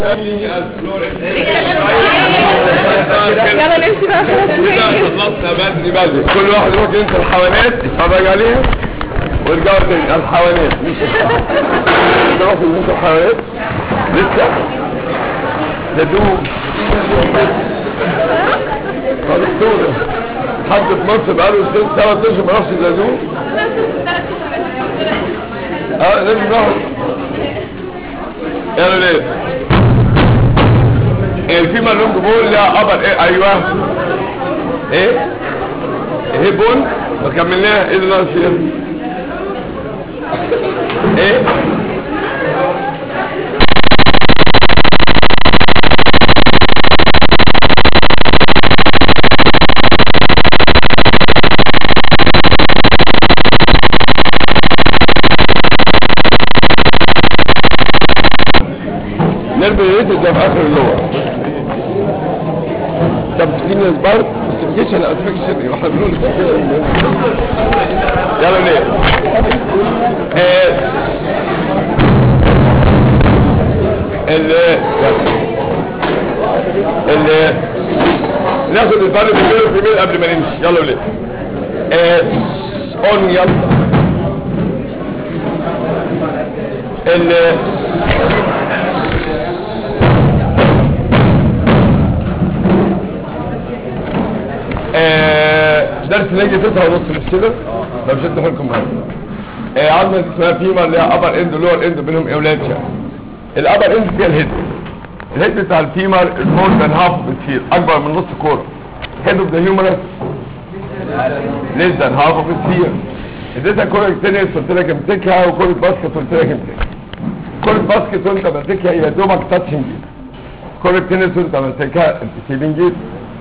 يلا نمشي بقى خلاص خلصنا بدري بدري كل واحد يروح ينسى الحيوانات يتفرج عليها ويرجعوا تاني الحيوانات مش تروح ينسى الحيوانات لسه ندوب خلصونا حد في مصر بقاله سنة ثلاث اشهر ما راحش ندوب اه لازم نروح يلا ليه في ملون جمهور لا ابر ايه ايوه ايه ايه بون ما كملناها ايه اللي ناقص فيها ايه نرمي الريتد ده في اخر اللغه طب في ناس برضه كلاسيفيكيشن افكشن واحنا بنقول كده يلا ليه آه، ال ال ناخد الفرق بين الميل والفيميل قبل ما نمشي يلا ليه آه، اون يلا ال آه، درس نجي تسعة ونص مش كده؟ طب شدوا حيلكم معايا. آه، عظمة اسمها فيما اللي هي ابر اند ولور اند بينهم اولاد شا. الابر اند فيها الهيد. الهيد بتاع الفيمر المور ذان هاف بتصير اكبر من نص كوره. هيد اوف ذا هيومرس ليس ذان هاف اوف بتصير. اديتها كوره تنس قلت لك امسكها وكوره باسكت قلت لك امسكها. كوره باسكت وانت ماسكها يا دوبك تاتشنج كوره تنس وانت ماسكها سيبنج جيت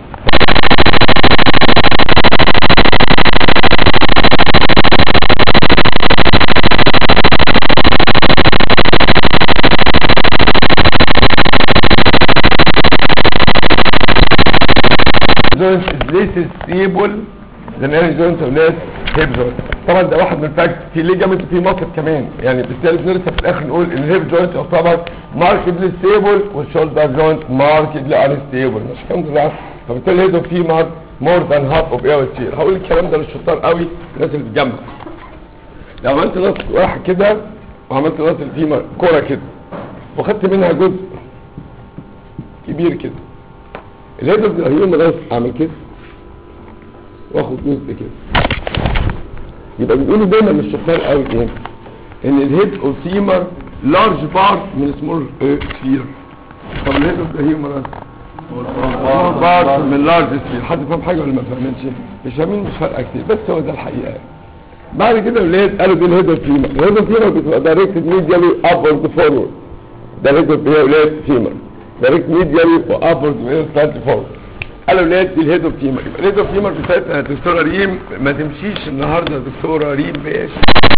joint is less stable than any joint of less hip joint طبعا ده واحد من الفاكت في ليجامنت في مصر كمان يعني بالتالي بنرسم في الاخر نقول ان الهيب جوينت يعتبر ماركتلي ستيبل والشولدر جوينت ماركتلي انستيبل مش الحمد لله فبالتالي هيدو في مار مور ذان هاف اوف اير سير هقول الكلام ده للشطار قوي الناس اللي بتجمع لو عملت نص واحد كده وعملت نص الفيمر كوره كده وخدت منها جزء كبير كده الهيد اوف هيوم راس اعمل كده واخد جزء كده يبقى بيقولوا دايما للشطار قوي ايه ان الهيد اوف فيمر لارج بارت من سمول سفير طب الهيد اوف هيوم راس بارت من لارج سفير حد فاهم حاجه ولا ما فهمتش مش فاهمين مش فارقه كتير بس هو ده الحقيقه بعد كده الولاد قالوا دي الهيد اوف فيمر الهيد اوف فيمر بتبقى دايركتد ميديالي ابورد فورورد ده الهيد اوف هي ولاد فيمر دايركت ميديالي وابورد من ستارت فورورد قالوا ولاد دي الهيد اوف فيمر يبقى الهيد اوف فيمر بتاعتنا يا دكتوره ريم ما تمشيش النهارده يا دكتوره ريم باش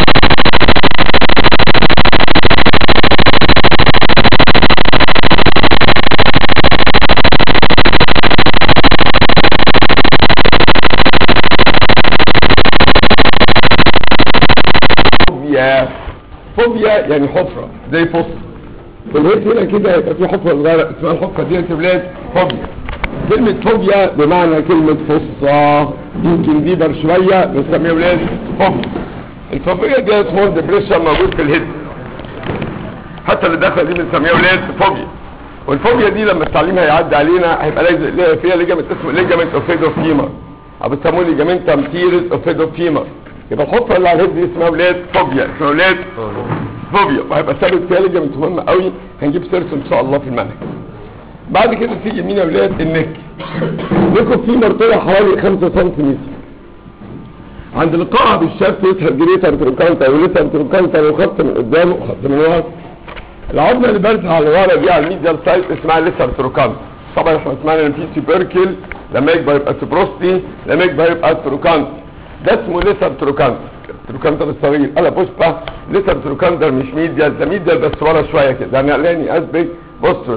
فوبيا فوبيا يعني حفرة زي فص في الهيد هنا كده يبقى في حفرة صغيرة اسمها الحفرة دي يا ولاد فوبيا كلمة فوبيا بمعنى كلمة فصة يمكن ديبر شوية بنسميها ولاد فوبيا الفوبيا دي سمول ديبريشن موجود في الهيد حتى اللي داخله دي بنسميها ولاد فوبيا والفوبيا دي لما التعليم هيعدي علينا هيبقى لازم فيها ليجامنت اسمه ليجامنت اوفيدو فيمر او بيسموه ليجامنت تيرس اوفيدو فيمر يبقى الحفره اللي على الهيد دي اسمها ولاد فوبيا اسمها ولاد فوبيا وهيبقى ثابت فيها ليجامنت مهم قوي هنجيب سيرته ان شاء الله في المنهج بعد كده تيجي مين يا ولاد النك نكب فيه مرتبه حوالي 5 سم عند القاع بالشافت يسحب جريتر تروكانتا وليتر تروكانتا وخط من قدامه وخط من ورا العظمه اللي بارزه على ورا دي على الميديال سايد اسمها ليتر تروكانتا طبعا احنا سمعنا ان في سيبركل لما يكبر يبقى سيبروستي لما يكبر يبقى تروكانتا ده اسمه ليتر تروكانتا تروكانتر الصغير انا بوسبا ليتر تروكانتر مش ميديال ده ميديال بس ورا شويه كده يعني اعلاني اسبك بصوا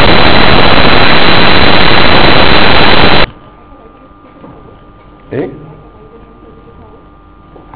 ايه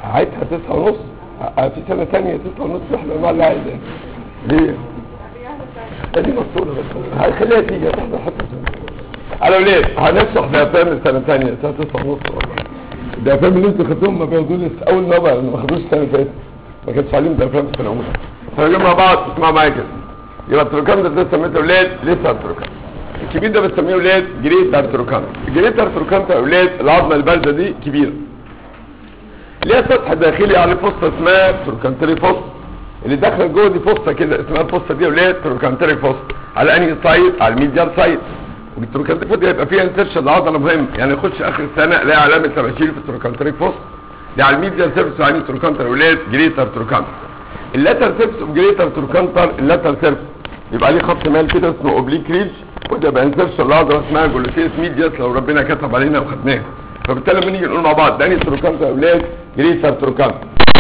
عايزها تسعة ونص ه- في سنة تانية تسعة ونص احنا ما اللي عايزها ليه؟ دي مقصودة بس هخليها تيجي تحضر حتى على وليه هنشرح ديافرام السنة تانية سنة تسعة ونص والله الديافرام اللي انتوا خدتهم ما بياخدوش لسه أول مرة لأن ما خدوش السنة اللي فاتت ما كانش عليهم ديافرام في السنة الأولى فنجمع مع بعض اسمعوا معايا كده يبقى التروكان ده ده سميته ولاد لسه التروكان الكبير ده بنسميه ولاد جريت ارتروكان جريت ارتروكان يا ولاد العظمه البارزه دي كبيره ليها سطح داخلي عليه فصه اسمها تروكانتري فص اللي داخله جوه دي فصه كده اسمها الفصه دي ولاد تروكانتري فص على انهي سايد على الميديال سايد والتروكانتري فص دي هيبقى فيها انسرشن عضله مهم يعني يخش اخر السنه الاقي علامه تباشير في التروكانتري فص دي على الميديال سيرفيس يعني تروكانتر ولاد جريتر تروكانتر اللاتر سيرفيس اوف جريتر تروكانتر اللاتر سيرفيس يبقى عليه خط مال كده اسمه اوبليك ريج وده بقى انسرشن العضله اسمها جلوتيس ميدياس لو ربنا كتب علينا وخدناها فبالتالي لما نيجي نقول مع بعض ده تروكانتر يا اولاد جريتر تروكانتر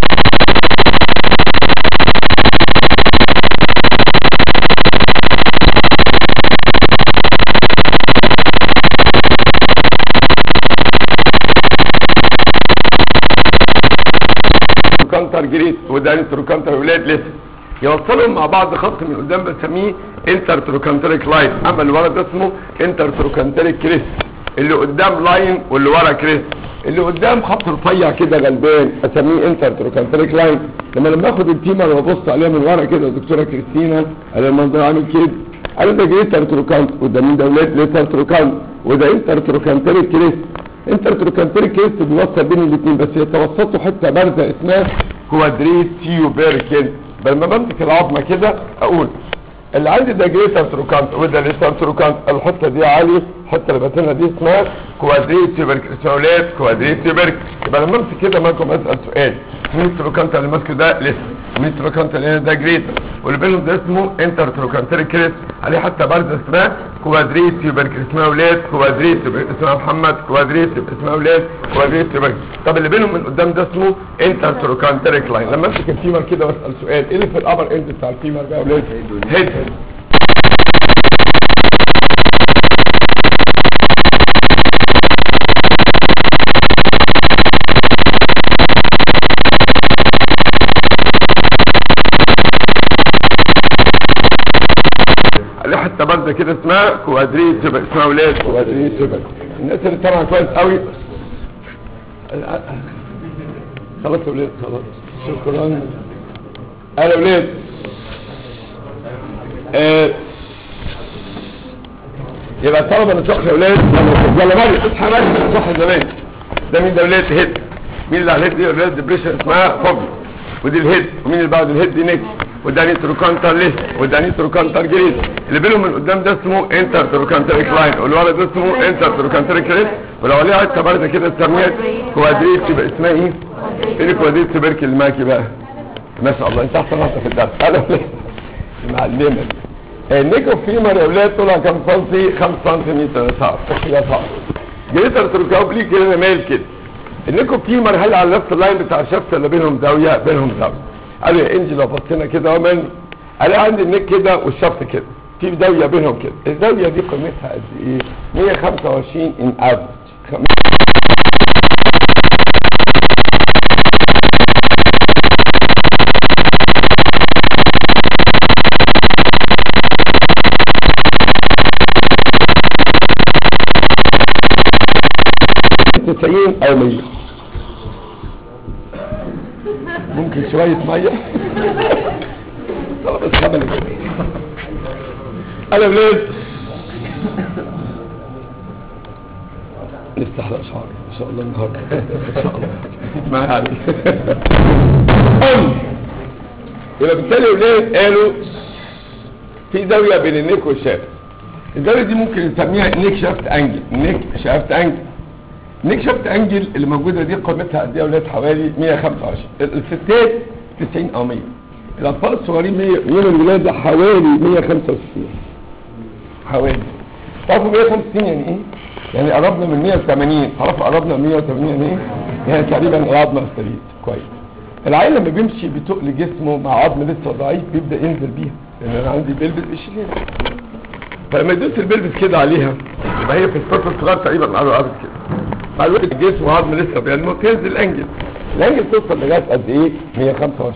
تروكانتر جريت وده تروكانتر ولاد لسه يوصلهم مع بعض خط من قدام بسميه انتر تروكانتريك لاين اما اللي ورا ده اسمه انتر تروكانتريك كريست اللي قدام لاين واللي ورا كريست اللي قدام خط رفيع كده غلبان اسميه انتر تروكانتريك لاين لما لما اخد التيمر وابص عليها من ورا كده دكتوره كريستينا انا المنظر عامل كده انا ده جريتر تروكانت وده مين ده ولاد ليتر تروكانت وده انتر تروكانتريك كريست انتر تروكانتريك كريست بيوصل بين الاثنين بس يتوسطوا حته بارزه اسمها كوادريت تيوبيركل لما بمسك العظمه كده اقول اللي عندي ده جريتر تروكانت وده ليتر تروكانت الحته دي عالي الحته اللي باتنا دي اسمها كوادريت تيوبيركل اسمها ولاد كوادريت تيوبيركل يبقى لما امسك كده مالكم اسال سؤال مين التروكانت اللي ماسكه ده لسه مين التروكانت اللي هنا ده جريتر واللي بينهم ده اسمه انتر تروكانتريك كريست عليه حتى بارزه اسمها كوادريت تيوبيركل اسمها ولاد كوادريت تيوبيركل اسمها محمد كوادريت اسمها ولاد كوادريت تيوبيركل طب اللي بينهم من قدام ده اسمه انتر تروكانتريك لاين لما امسك الفيمر كده واسال سؤال ايه اللي في الابر اند بتاع الفيمر ده يا ولاد هيد عليه حته بارزه كده اسمها كوادريت تبقى اسمها ولاد كوادريت تبقى الناس اللي طالعه كويس قوي خلاص يا ولاد خلاص شكرا انا ولاد آه. يبقى الطلبه اللي صح يا ولاد يلا مريم اصحى مريم صح زمان ده مين ده ولاد هيد مين اللي على الهيد دي ولاد ديبريشن اسمها فوبيا ودي الهيد ومين اللي بعد الهيد دي نيك وده نيتروكانتر ليست وده نيتروكانتر جريد اللي بينهم من قدام ده اسمه انتر تروكانتريك لاين واللي ورا ده اسمه انتر تروكانتريك ليست ولو عليها حته بارده كده تسميها كوادريت تبقى اسمها ايه؟ ايه الكوادريت تبركل اللي معاكي بقى؟ ما شاء الله انت احسن واحده في الدرس انا معلمه النيكو فيمر يا اولاد طولها كام سنتي 5 سنتيمتر صعب تخيل صعب جريتر تروكاوبلي كده مايل كده النيكو فيمر هل على نفس اللاين بتاع الشفت اللي بينهم زاويه بينهم زاويه قال يا انجي لو بصينا كده ومن الاقي عندي النيك كده والشفت كده في زاويه بينهم كده الزاويه دي قيمتها قد ايه 125 ان افريج تسعين او مية ممكن شوية مية طلب بس خمل انا ولاد نفتح الاشعار ان شاء الله النهارده ان شاء الله اسمعها يعني يبقى بالتالي ولاد قالوا في زاوية بين النيك والشافت الزاوية دي ممكن نسميها نيك شافت انجل نيك شافت انجل نيك شافت انجل اللي موجودة دي قيمتها قد ايه يا ولاد حوالي 125 الستات 90 او 100 الاطفال الصغيرين 100 يوم الولادة حوالي 165 حوالي تعرفوا 165 يعني ايه؟ يعني قربنا من 180 تعرفوا قربنا من 180 يعني ايه؟ يعني تقريبا العظمة استريت كويس العيل لما بيمشي بتقل جسمه مع عظم لسه ضعيف بيبدا ينزل بيها لان انا عندي بيلبس بيشيلها فلما يدوس البيلبس كده عليها يبقى هي في الطفل الصغير تقريبا على الارض كده مع الوقت الجسم وعظم لسه بينمو تنزل انجل الانجل توصل لغايه قد ايه 125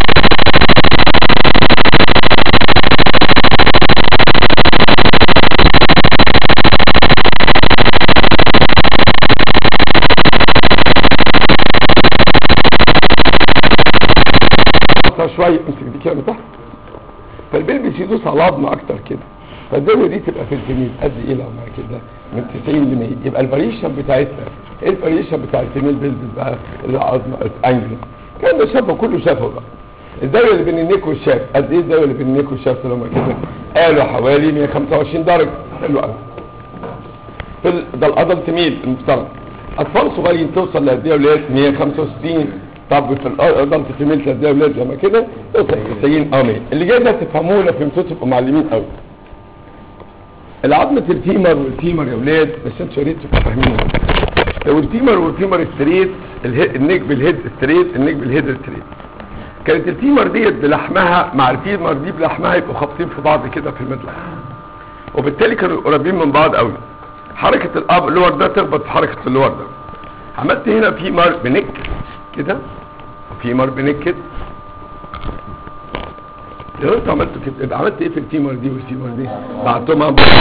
اكتر شويه امسك دي كده من تحت فالبلبس يدوس على العظم اكتر كده فالزاويه دي تبقى في الجنين قد ايه لو مع كده من 90 ل 100 يبقى الفاريشن بتاعتنا ايه الفاريشن بتاع الفيميل بلبس بقى العظم الانجل كان ده شافه كله شافه بقى الزاويه اللي بين النيك والشاف قد ايه الزاويه اللي بين النيك والشاف لما كده قالوا حوالي 125 درجه حلو قوي في ال- ده الادلت ميل المفترض اطفال صغيرين توصل لقد ايه يا ولاد 165 طب في الادلت فيميل قد ايه يا ولاد لما كده توصل 90 او 100 اللي جاي ده تفهموه لو فهمتوه تبقوا معلمين قوي العظمة الفيمر والفيمر يا ولاد بس انتوا يا ريت تبقوا فاهمين لو الفيمر والفيمر ستريت اله- النيك بالهيد ستريت النيك بالهيد ستريت كانت الفيمر ديت بلحمها مع الفيمر دي بلحمها يبقوا خابطين في بعض كده في المدلع وبالتالي كانوا قريبين من بعض قوي حركة الاب اللور ده تخبط في حركة اللور ده عملت هنا فيمر بنك كده فيمر بنك كده لو انت عملت كده يبقى عملت ايه في الفيمر دي والفيمر دي بعتهم مع بعض.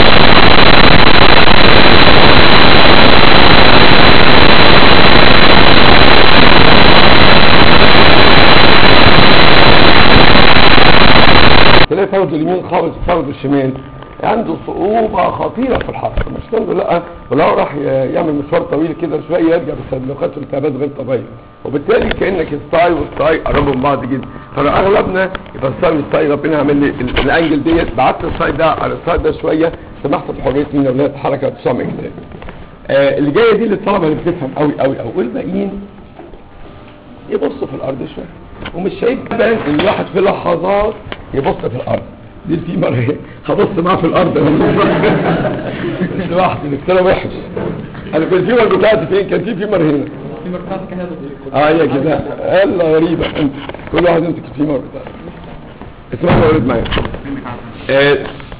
تلاقي فرد اليمين خالص فرد الشمال عنده صعوبة خطيرة في الحركة مش عنده لا ولو راح ي- يعمل مشوار طويل كده شوية يرجع بتدلقات والتهابات غير طبيعية وبالتالي كأنك الستاي والستاي قربوا من بعض جدا فاغلبنا يبقى الستاي والستاي ربنا عامل لي ال- الانجل ديت بعت الستاي ده على الستاي ده شوية سمحت بحرية من اولاد حركة تصام اجزاء آه اللي جاية دي للطلبة اللي بتفهم قوي قوي قوي والباقيين يبصوا في الارض شويه ومش هيبان ان الواحد في لحظات يبص في الارض دي الفيمر اهي هبص معاه في الارض انا مش لوحدي الاكترا وحش انا في الفيمر بتاعتي فين كان في فيمر هنا الفيمر بتاعتك هذا اه يا كده يلا غريبه انت كل واحد يمسك الفيمر بتاعته اسمعوا يا ولد معايا آه،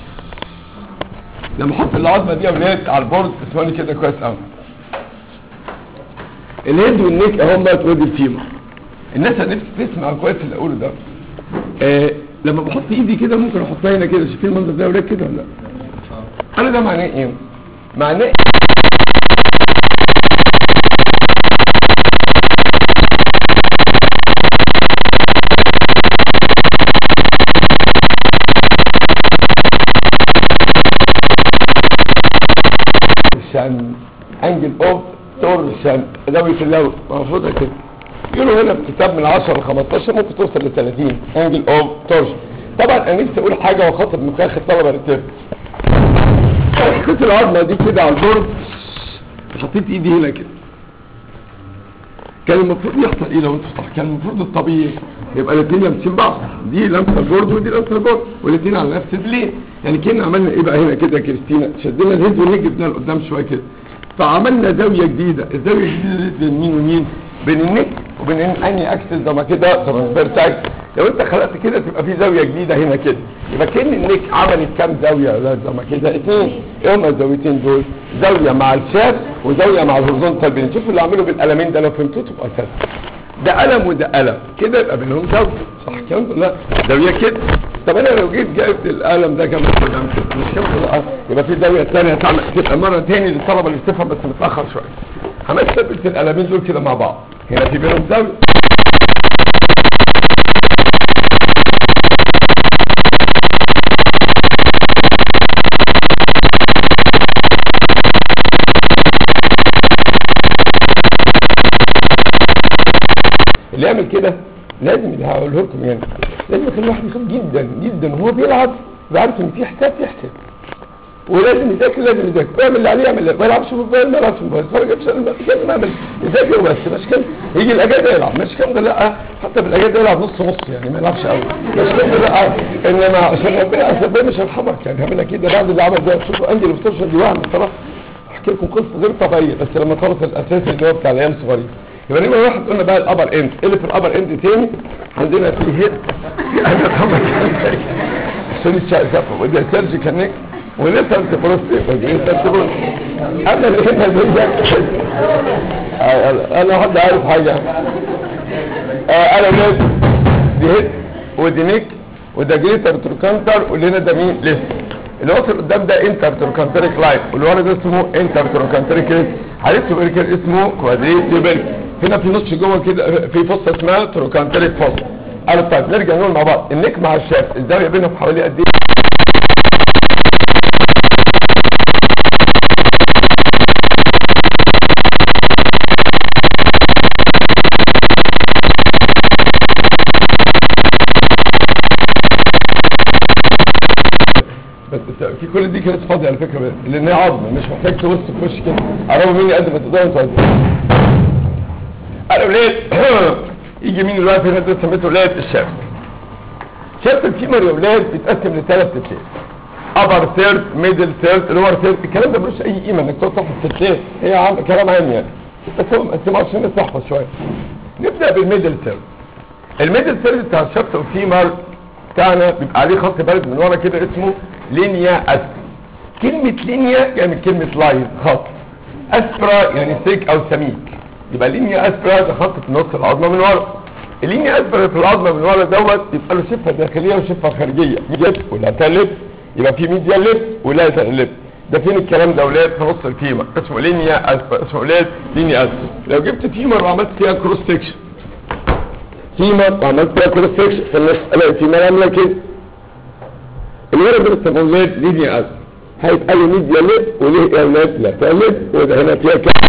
لما احط العظمه دي يا ولاد على البورد اسمعوني كده كويس قوي الهيد والنيك اهم بقى تودي الفيمر الناس هنفسي تسمع كويس اللي اقوله ده آه لما بحط ايدي كده ممكن احطها هنا كده شايفين المنظر ده يا ولاد كده ولا لا انا ده معناه ايه معناه تورشن انجل اوف تورشن زاويه اللو المفروض كده يقولوا هنا في كتاب من 10 ل 15 ممكن توصل ل 30 انجل اوف تورشن طبعا انا نفسي اقول حاجه واخاطب مخاخ الطلبه اللي بتفهم كنت العظمه دي كده على البورد حطيت ايدي هنا كده كان المفروض يحصل ايه لو انتوا صح كان المفروض الطبيعي يبقى الاثنين لامسين بعض دي لامسه البورد ودي لامسه البورد والاثنين على نفس البلين يعني كنا عملنا ايه بقى هنا كده يا كريستينا شدينا الهيد والنيك جبناها لقدام شويه كده فعملنا زاويه جديده الزاويه الجديده دي بين مين ومين بين النيك وبين اني اكسس زي ما كده ترانسفيرس اكسس لو انت خلقت كده تبقى في زاويه جديده هنا كده يبقى كان النيك عملت كام زاويه يا اولاد زي ما كده اثنين ايه هما الزاويتين دول زاويه مع الشاب وزاويه مع الهورزونتال بين شوفوا اللي عملوا بالقلمين ده لو فهمتوه تبقى اساس ده قلم وده قلم كده يبقى بينهم زاويه صح كام لا زاويه كده طب انا لو جيت جايبت القلم ده جنب القلم كده مش كام لا يبقى في زاويه ثانيه تعمل تبقى مره ثاني للطلبه اللي بتفهم بس متاخر شويه هنثبت القلمين دول كده مع بعض هنا في بينهم زاويه اللي يعمل كده لازم اللي هقوله لكم يعني لازم يخلي الواحد يخاف جدا جدا وهو بيلعب يبقى عارف ان في حساب يحسب ولازم يذاكر لازم يذاكر ويعمل اللي عليه يعمل ما يلعبش في الموبايل ما يلعبش في الموبايل يتفرج في الشارع كده ما يعمل يذاكر وبس مش كده يجي الاجازه يلعب مش كده لا حتى في الاجازه يلعب نص نص يعني ما يلعبش قوي مش كده لا انما عشان ربنا ربنا مش هيرحمك يعني هعمل كده بعد اللي عمل ده شوفوا عندي الافتشر دي وهم صراحه احكي لكم قصه غير طبيعيه بس لما خلص الاساسي اللي هو بتاع العيال الصغيرين يبقى نمرة واحد قلنا بقى الابر اند إيه اللي في الابر اند تاني عندنا في هيد في انا طبعا سوري شايفه وده سيرجيكال نيك ولسه بروستيت انت تقول انا اللي هنا زي انا حد عارف حاجه آه، انا ولاد دي هيد ودي نيك وده جريتر تروكانتر واللي هنا ده مين لسه اللي واصل قدام ده انتر تروكانتريك لاين واللي ورا ده اسمه انتر تروكانتريك ليس عرفت تبركل اسمه كوادريت تبركل هنا في نص جوه كده في فصه اسمها تروكانتريك فصه قال طيب نرجع نقول مع بعض النيك مع الشاف الزاويه بينهم حوالي قد ايه بس في كل دي كانت فاضيه على فكره بس لان هي عظمه مش محتاج تبص في وش كده قربوا مني قد ما تقدروا انتوا عايزين انا ولاد يجي مين الوقت هنا ده سميته ولاد الشاف شاف الفيمر يا ولاد بيتقسم لثلاث ستات ابر ثيرد ميدل ثيرد لور ثيرد الكلام ده ملوش اي قيمه انك تقعد تحفظ ستات هي عام كلام عام يعني بس هو مقسمه عشان الناس تحفظ شويه نبدا بالميدل ثيرد الميدل ثيرد بتاع الشفت والفيمر بتاعنا بيبقى عليه خط بارد من ورا كده اسمه لينيا اسبرا كلمة لينيا يعني من كلمة لاين خط اسبرا يعني سيك او سميك يبقى لينيا اسبرا ده خط في نص العظمة من ورا اللينيا اسبرا في العظمة من ورا دوت يبقى له شفة داخلية وشفة خارجية لب ولا لب يبقى في ميديا لب ولا لب ده فين الكلام ده ولاد في نص الفيمر اسمه لينيا اسبرا اسمه ولاد لينيا اسبرا لو جبت فيمر وعملت فيها كروس سكشن فيمر وعملت فيها كروس سكشن في النص الاقي فيمر عامله كده الولد ده بيسموه ولاد لينيا اسبرا هيبقى له ميديا لب وليه يا ولاد لا لب وده هنا فيها كده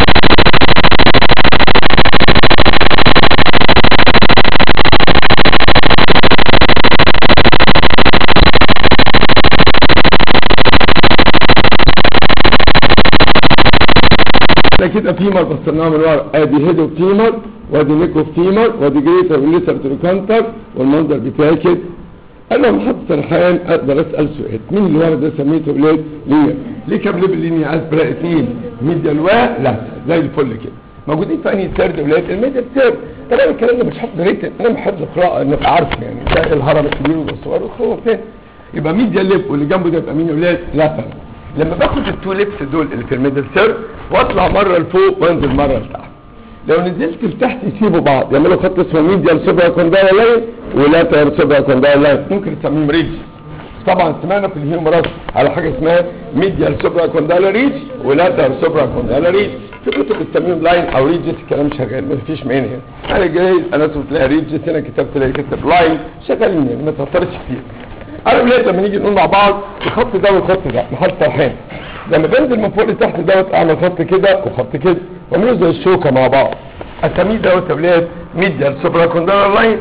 ده كده فيمر بصيناها من ورا ادي هيدو فيمر وادي نيكو فيمر وادي جريتر وليتر تروكانتر والمنظر بتاعي كده انا محط سرحان اقدر اسال سؤال مين اللي ورا ده سميته ولاد ليه ليه كام ليبل لينيا اسبرا اثنين ميديا الواء لا زي الفل كده موجودين في انهي سرد ولاد الميديا سرد طبعا الكلام ده مش حفظ ريتم انا بحب قراءه نبقى عارف يعني ده الهرم الكبير والصغير والصغير فين يبقى ميديا ليب واللي جنبه ده يبقى مين يا ولاد لا لما باخد التو ليبس دول اللي في الميدل سيرف واطلع مره لفوق وانزل مره لتحت لو نزلت لتحت يسيبوا بعض يعملوا خط اسمه ميديال سوبرا كوندايا لاين ولاتر سوبرا كوندايا لاين ممكن تسميهم ريدج طبعا سمعنا في الهيومراس على حاجه اسمها ميديال سوبرا كوندايا ريدج ولاتر سوبرا كوندايا ريدج في كتب بتسميهم لاين او ريدجز الكلام شغال ما فيش مانع يعني انا جاي انا تلاقي ريدجز هنا كتاب تلاقي كتاب لاين شغالين يعني ما تفكرش كتير انا ولاد لما نيجي نقول مع بعض الخط ده والخط ده محل طرحين لما بنزل من فوق لتحت دوت اعمل خط كده وخط كده واعمله زي الشوكه مع بعض اساميه دوت يا ولاد ميديال سوبرا كوندايا لاين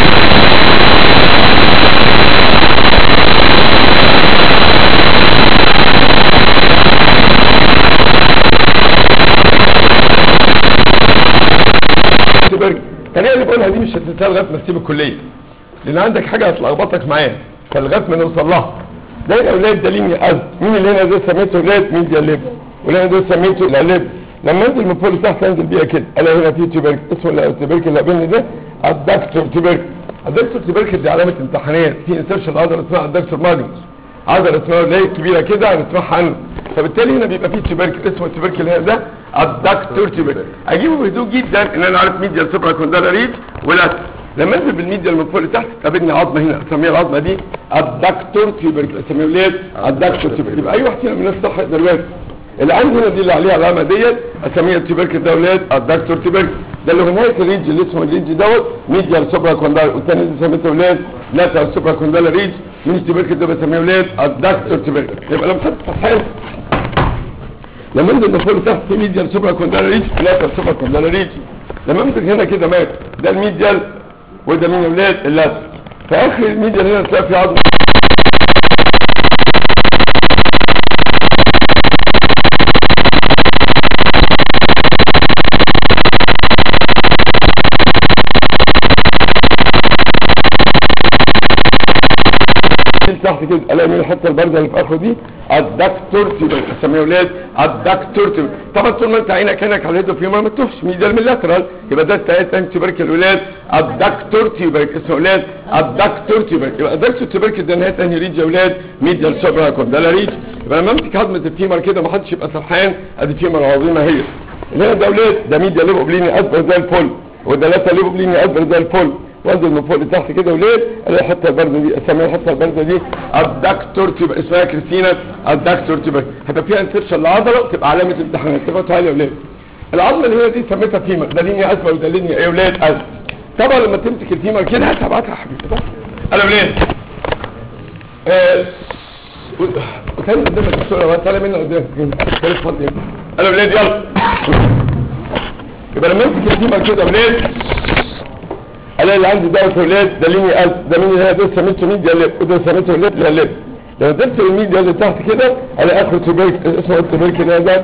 الطريقه اللي بقولها دي مش هتنساها لغايه ما تسيب الكليه لان عندك حاجه هتلخبطك معايا فلغايه ما نوصل لها ده الاولاد ده ليني قلب مين اللي هنا ده سميته اولاد ميديا ليب واللي هنا ده سميته الالب لما انزل من فوق لتحت انزل بيها كده الاقي هنا في تيبرك اسمه التيبرك اللي قابلني ده الدكتور تيبرك الدكتور تيبرك دي علامه امتحانات في انسرشن عضله اسمها الدكتور ماجنس عضله اسمها اللي هي كبيره كده هنسمعها عنه فبالتالي هنا بيبقى في تيبرك اسمه التيبرك اللي هنا ده الدكتور تيبرك اجيبه بهدوء جدا ان انا عارف ميديا سوبرا كوندالا ريج ولا لما انزل بالميديا من فوق لتحت قابلني عظمه هنا اسميها العظمه دي الدكتور تيبرك اسميها ولاد الدكتور تيبرك يبقى اي واحد فينا من الناس صح يقدر يواجه اللي عندي هنا دي اللي عليها العلامه ديت اسميها التيبرك ده ولاد الدكتور تيبرك ده اللي هو نهايه الريج اللي اسمه الريج دوت ميديا سوبرا كوندالا والثاني اللي سميته ولاد لاتر سوبرا كوندالا ريج مين التيبرك ده بسميه ولاد الدكتور تيبرك يبقى لما خدت فتحين لما انزل من فوق لتحت في ميديال سوبرا كوندالا ريج لاتر سوبرا كوندالا ريج لما امسك هنا كده مات ده الميديال وده مين يا ولاد اللاتر في اخر الميديال هنا تلاقي في عظم شيل تحت كده الاقي مين الحته البارده اللي في اخره دي الدكتور تيوبر اسميه ولاد الدكتور تيوبر طبعا طول ما انت عينك هناك على الهيد فيما ما تشوفش ميديال من لاترال يبقى ده التايتان تيوبركل الولاد الدكتور تيوبرك اسمه ولاد الدكتور تيوبرك يبقى الدكتور تيوبرك ده نهايه انهي ريج يا ولاد ميديال سوبرا كوندالا ريج يبقى لما امسك عظمه الفيمر كده ما حدش يبقى سرحان ادي فيمر عظيمه هي اللي هنا ده ولاد ده ميديال ليب اوبليني اكبر زي الفل وده لاترال ليب اوبليني اكبر زي الفل وانزل من فوق لتحت كده وليه الاقي الحته البارده دي اسميها الحته البارده دي الدكتور تبقى اسمها كريستينا الدكتور تبقى هتبقى فيها انسبشن لعضله تبقى علامه امتحانات تبقى تعالى يا ولاد العظمه اللي هي دي سميتها فيمر ده لينيا اسفل وده لينيا ايه يا ولاد اسفل طبعا لما تمسك الفيمر كده هتبعتها يا حبيبي طبعا انا ولاد آه، وكان قدامك الصوره بقى تعالى منها قدامك كان فاضي انا ولاد يلا يبقى لما امسك الفيمر كده ولاد الاقي اللي عندي دوت ولاد ده ليني قلب ده مين اللي ده سميته ميديا ليب وده سميته ولاد لا ليب لو درت الميديا اللي تحت كده الاقي اخره تبرك اسمه التبرك ده ده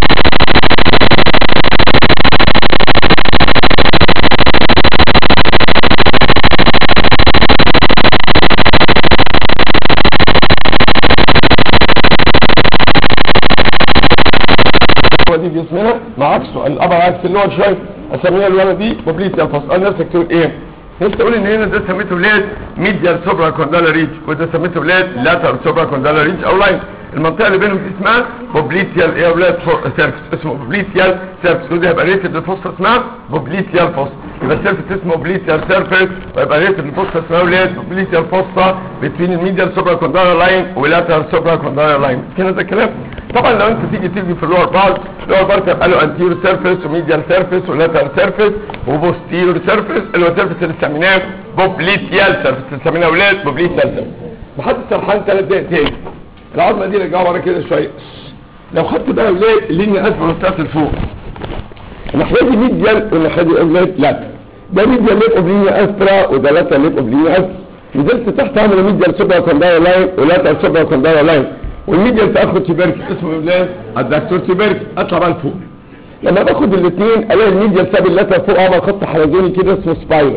هو دي جسمنا مع عكسه الابر عكس اللور شويه اسميها الولد دي بوبليسيا الفصل نفسك تقول ايه انت تقول ان هنا ده سميته ولاد ميديال سوبرا كوندالا ريج وده سميته ولاد لاتر سوبرا كوندالا ريج او لاين المنطقه اللي بينهم دي اسمها بوبليسيال ايه يا ولاد سيرفس اسمه بوبليسيال سيرفس وده هيبقى ريتد الفصل اسمها بوبليسيال فصل يبقى السيرفس اسمه بوبليسيال سيرفس ويبقى ريتد الفصل اسمها ولاد بوبليسيال فصه بين الميديال سوبرا كوندالا لاين ولاتر سوبرا كوندالا لاين كده ده الكلام طبعا لو انت تيجي تيجي في اللور بارت اللور بارت هيبقى له انتيريور سيرفيس وميديال سيرفيس ولاترال سيرفيس وبوستيريور سيرفيس اللي هو سيرفيس اللي سميناه بوبليتيال سيرفيس اللي سميناه اولاد بوبليتيال سيرفيس محدش سرحان ثلاث دقايق تاني العظمه دي رجعها ورا كده شويه لو خدت بقى اولاد اللينيا اسفل بتاعت الفوق الناحيه دي ميديال والناحيه دي اولاد لاتر ده ميديال ليب اوف لينيا استرا وده لاتر ليب اوف لينيا استرا نزلت تحت اعمل ميديال سوبر كوندايا لاين ولاتر سوبر كوندايا لاين والميديال تاخد تبرك اسمه اولاد الدكتور تبرك اطلع بقى لفوق لما باخد الاثنين الاقي الميديال ساب اللاتر فوق اعمل خط حلزوني كده اسمه سبايرال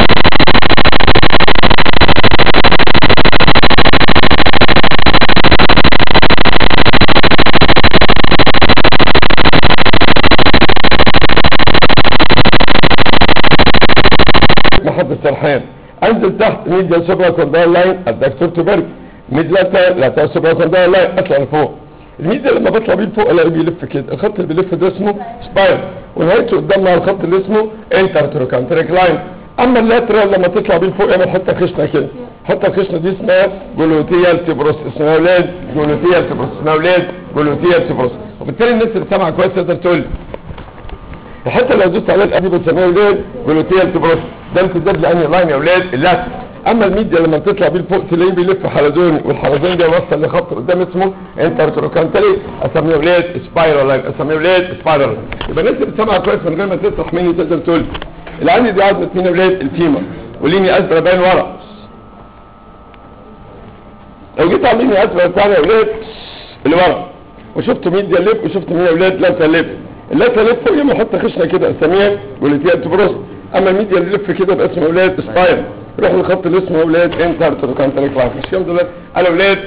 محط السرحان انزل تحت ميديال سوبرا كوندايل لاين الدكتور تبرك ميديال لا سوبرا كوندايل لاين اطلع لفوق الميديا لما بطلع بيه لفوق الاقيه بيلف كده الخط اللي بيلف ده اسمه سباير ونهايته قدامنا الخط اللي اسمه انترتروكانتريك لاين اما اللاترال لما تطلع بيه لفوق يعمل حته خشنه كده حته خشنه دي اسمها جلوتيال تبروس اسمها اولاد جلوتيال تبروس اسمها اولاد جلوتيال تبروس وبالتالي الناس اللي سامعه كويس تقدر تقول الحته اللي دوست عليها القديم بنسميها اولاد جلوتيال تبروس ده امتداد لانهي لاين يا اولاد اللاتر اما الميديا لما بتطلع بيه لفوق تلاقيه بيلف حلزوني والحلزوني ده يوصل لخط قدام اسمه انترتروكانتري اسميه ولاد سبايرال لاين اسميه ولاد سبايرال يبقى الناس اللي سامعه كويس من غير ما تطرح مني تقدر تقول اللي عندي دي عظمه مين يا ولاد الفيمر وليني ازرق باين ورا لو جيت على ليني ازرق بتاعنا يا ولاد اللي ورا وشفت ميديا ليب وشفت مين يا ولاد لاتر ليب اللاتر ليب فوق يعمل حته خشنه كده اسميها جلوتيال تبروس اما الميديا اللي لف كده يبقى اسمه ولاد سبايرال روح للخط اللي اسمه ولاد انتر تروكانتريك لاين مش يوم دلوقتي انا ولاد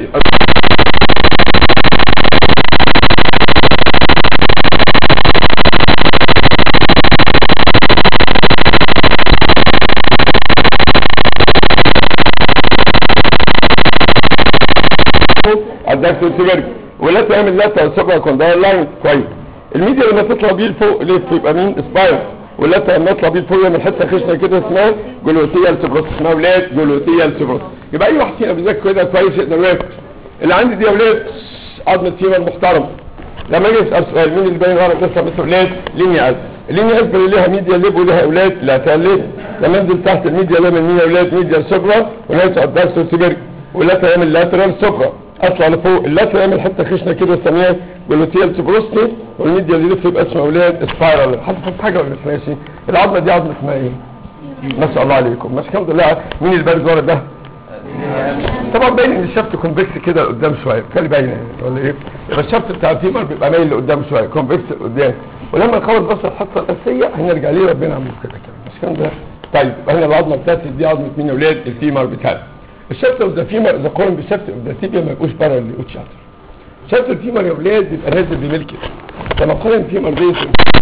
الدكتور تبرك ولا تعمل لا سوبر كوندايل لاين كويس الميديا لما تطلع بيه لفوق لف يبقى مين سباير ولا لما يطلع بيه لفوق يعمل حته خشنه كده اسمها جلوتيال تبروس اسمها ولاد جلوتيال تبروس يبقى اي واحد فينا بيذاكر كده كويس يقدر يفهم اللي عندي دي يا ولاد عظمه فيمر محترم لما اجي اسال سؤال مين اللي باين ورا ده سميته ولاد لينيا از اللينيا از اللي ليها ميديا ليب وليها اولاد لا تقلب لما انزل تحت الميديا ليب من مين اولاد ميديا سوبرا ونهايته الدكتور تبرك ولا تعمل لاترال سوبرا اطلع لفوق اللاتر يعمل حته خشنه كده اسميها جلوتيال تبروستي والميديا اللي يلف يبقى اسمها اولاد سبايرال حد فاهم حاجه ولا مش ماشي العظمه دي عظمه اسمها ايه ما شاء الله عليكم ماشي الحمد لله مين البارز ورا ده طبعا باين ان الشفت كونفكس كده لقدام شويه كان باينه ولا ايه يبقى الشفت بتاع الفيمر بيبقى مايل لقدام شويه كونفكس لقدام ولما نخلص بس الحصه الاساسيه هنرجع ليه ربنا يعمل كده كده مش كان ده طيب يبقى هنا العظمه بتاعتي دي عظمه مين يا اولاد الفيمر بتاعتي الشفت اوف ذا فيمر اذا قارن بالشفت اوف ذا تيبيا ما يبقوش بره اللي شاطر شفت الفيمر يا ولاد يبقى نازل بميل كده لما قارن فيمر بيس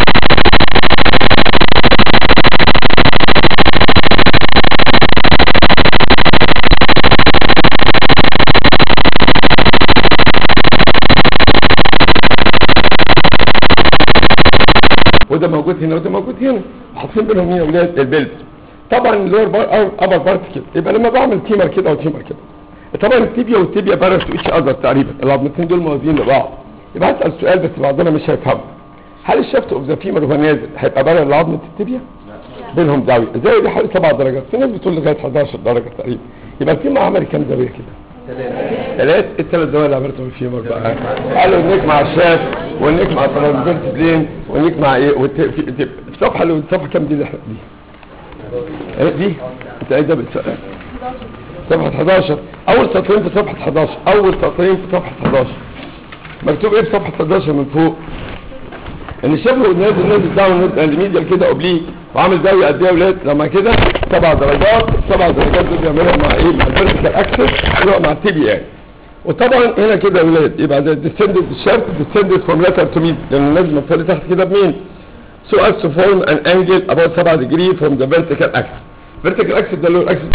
وده موجود هنا وده موجود هنا حاطين بينهم مين يا ولاد البلبس طبعا اللور بار ابر بارت كده يبقى لما بعمل تيمر كده وتيمر كده طبعا التيبيا والتيبيا بارس تو اتش اذر تقريبا العظمتين دول موازيين لبعض يبقى هسال سؤال بس بعضنا مش هيفهمه هل الشفت اوف ذا فيمر وهو نازل هيبقى بارل لعظمه التيبيا بينهم زاويه الزاويه دي حوالي 7 درجات في ناس بتقول لغايه 11 درجه تقريبا يبقى الفيمر عمل كام زاويه كده ثلاث الثلاث زوايا اللي عملتهم الفيمر بقى قالوا النيك مع الشاف والنيك مع الترانسفيرس بلين والنيك مع ايه والت... في... في... الصفحه اللي الصفحه كام دي اللي احنا دي ايه دي انت ايه ده بالسؤال صفحة 11 أول سطرين في صفحة 11 أول سطرين في صفحة 11 مكتوب إيه في صفحة 11 من فوق إن الشبه نازل نازل داون نازل الميديال كده أوبليك وعامل زاوية قد إيه يا ولاد لما كده سبع درجات السبع درجات دول بيعملها مع إيه مع الفيرتيكال أكسس اللي هو مع التيبي يعني وطبعا هنا كده يا ولاد يبقى ده ديسندد الشرط ديسندد فروم لاتر تو ميد لأن النازل من تحت كده بمين؟ so as to form an angle about 7 degree from the vertical axis vertical axis ده اللي هو الاكسس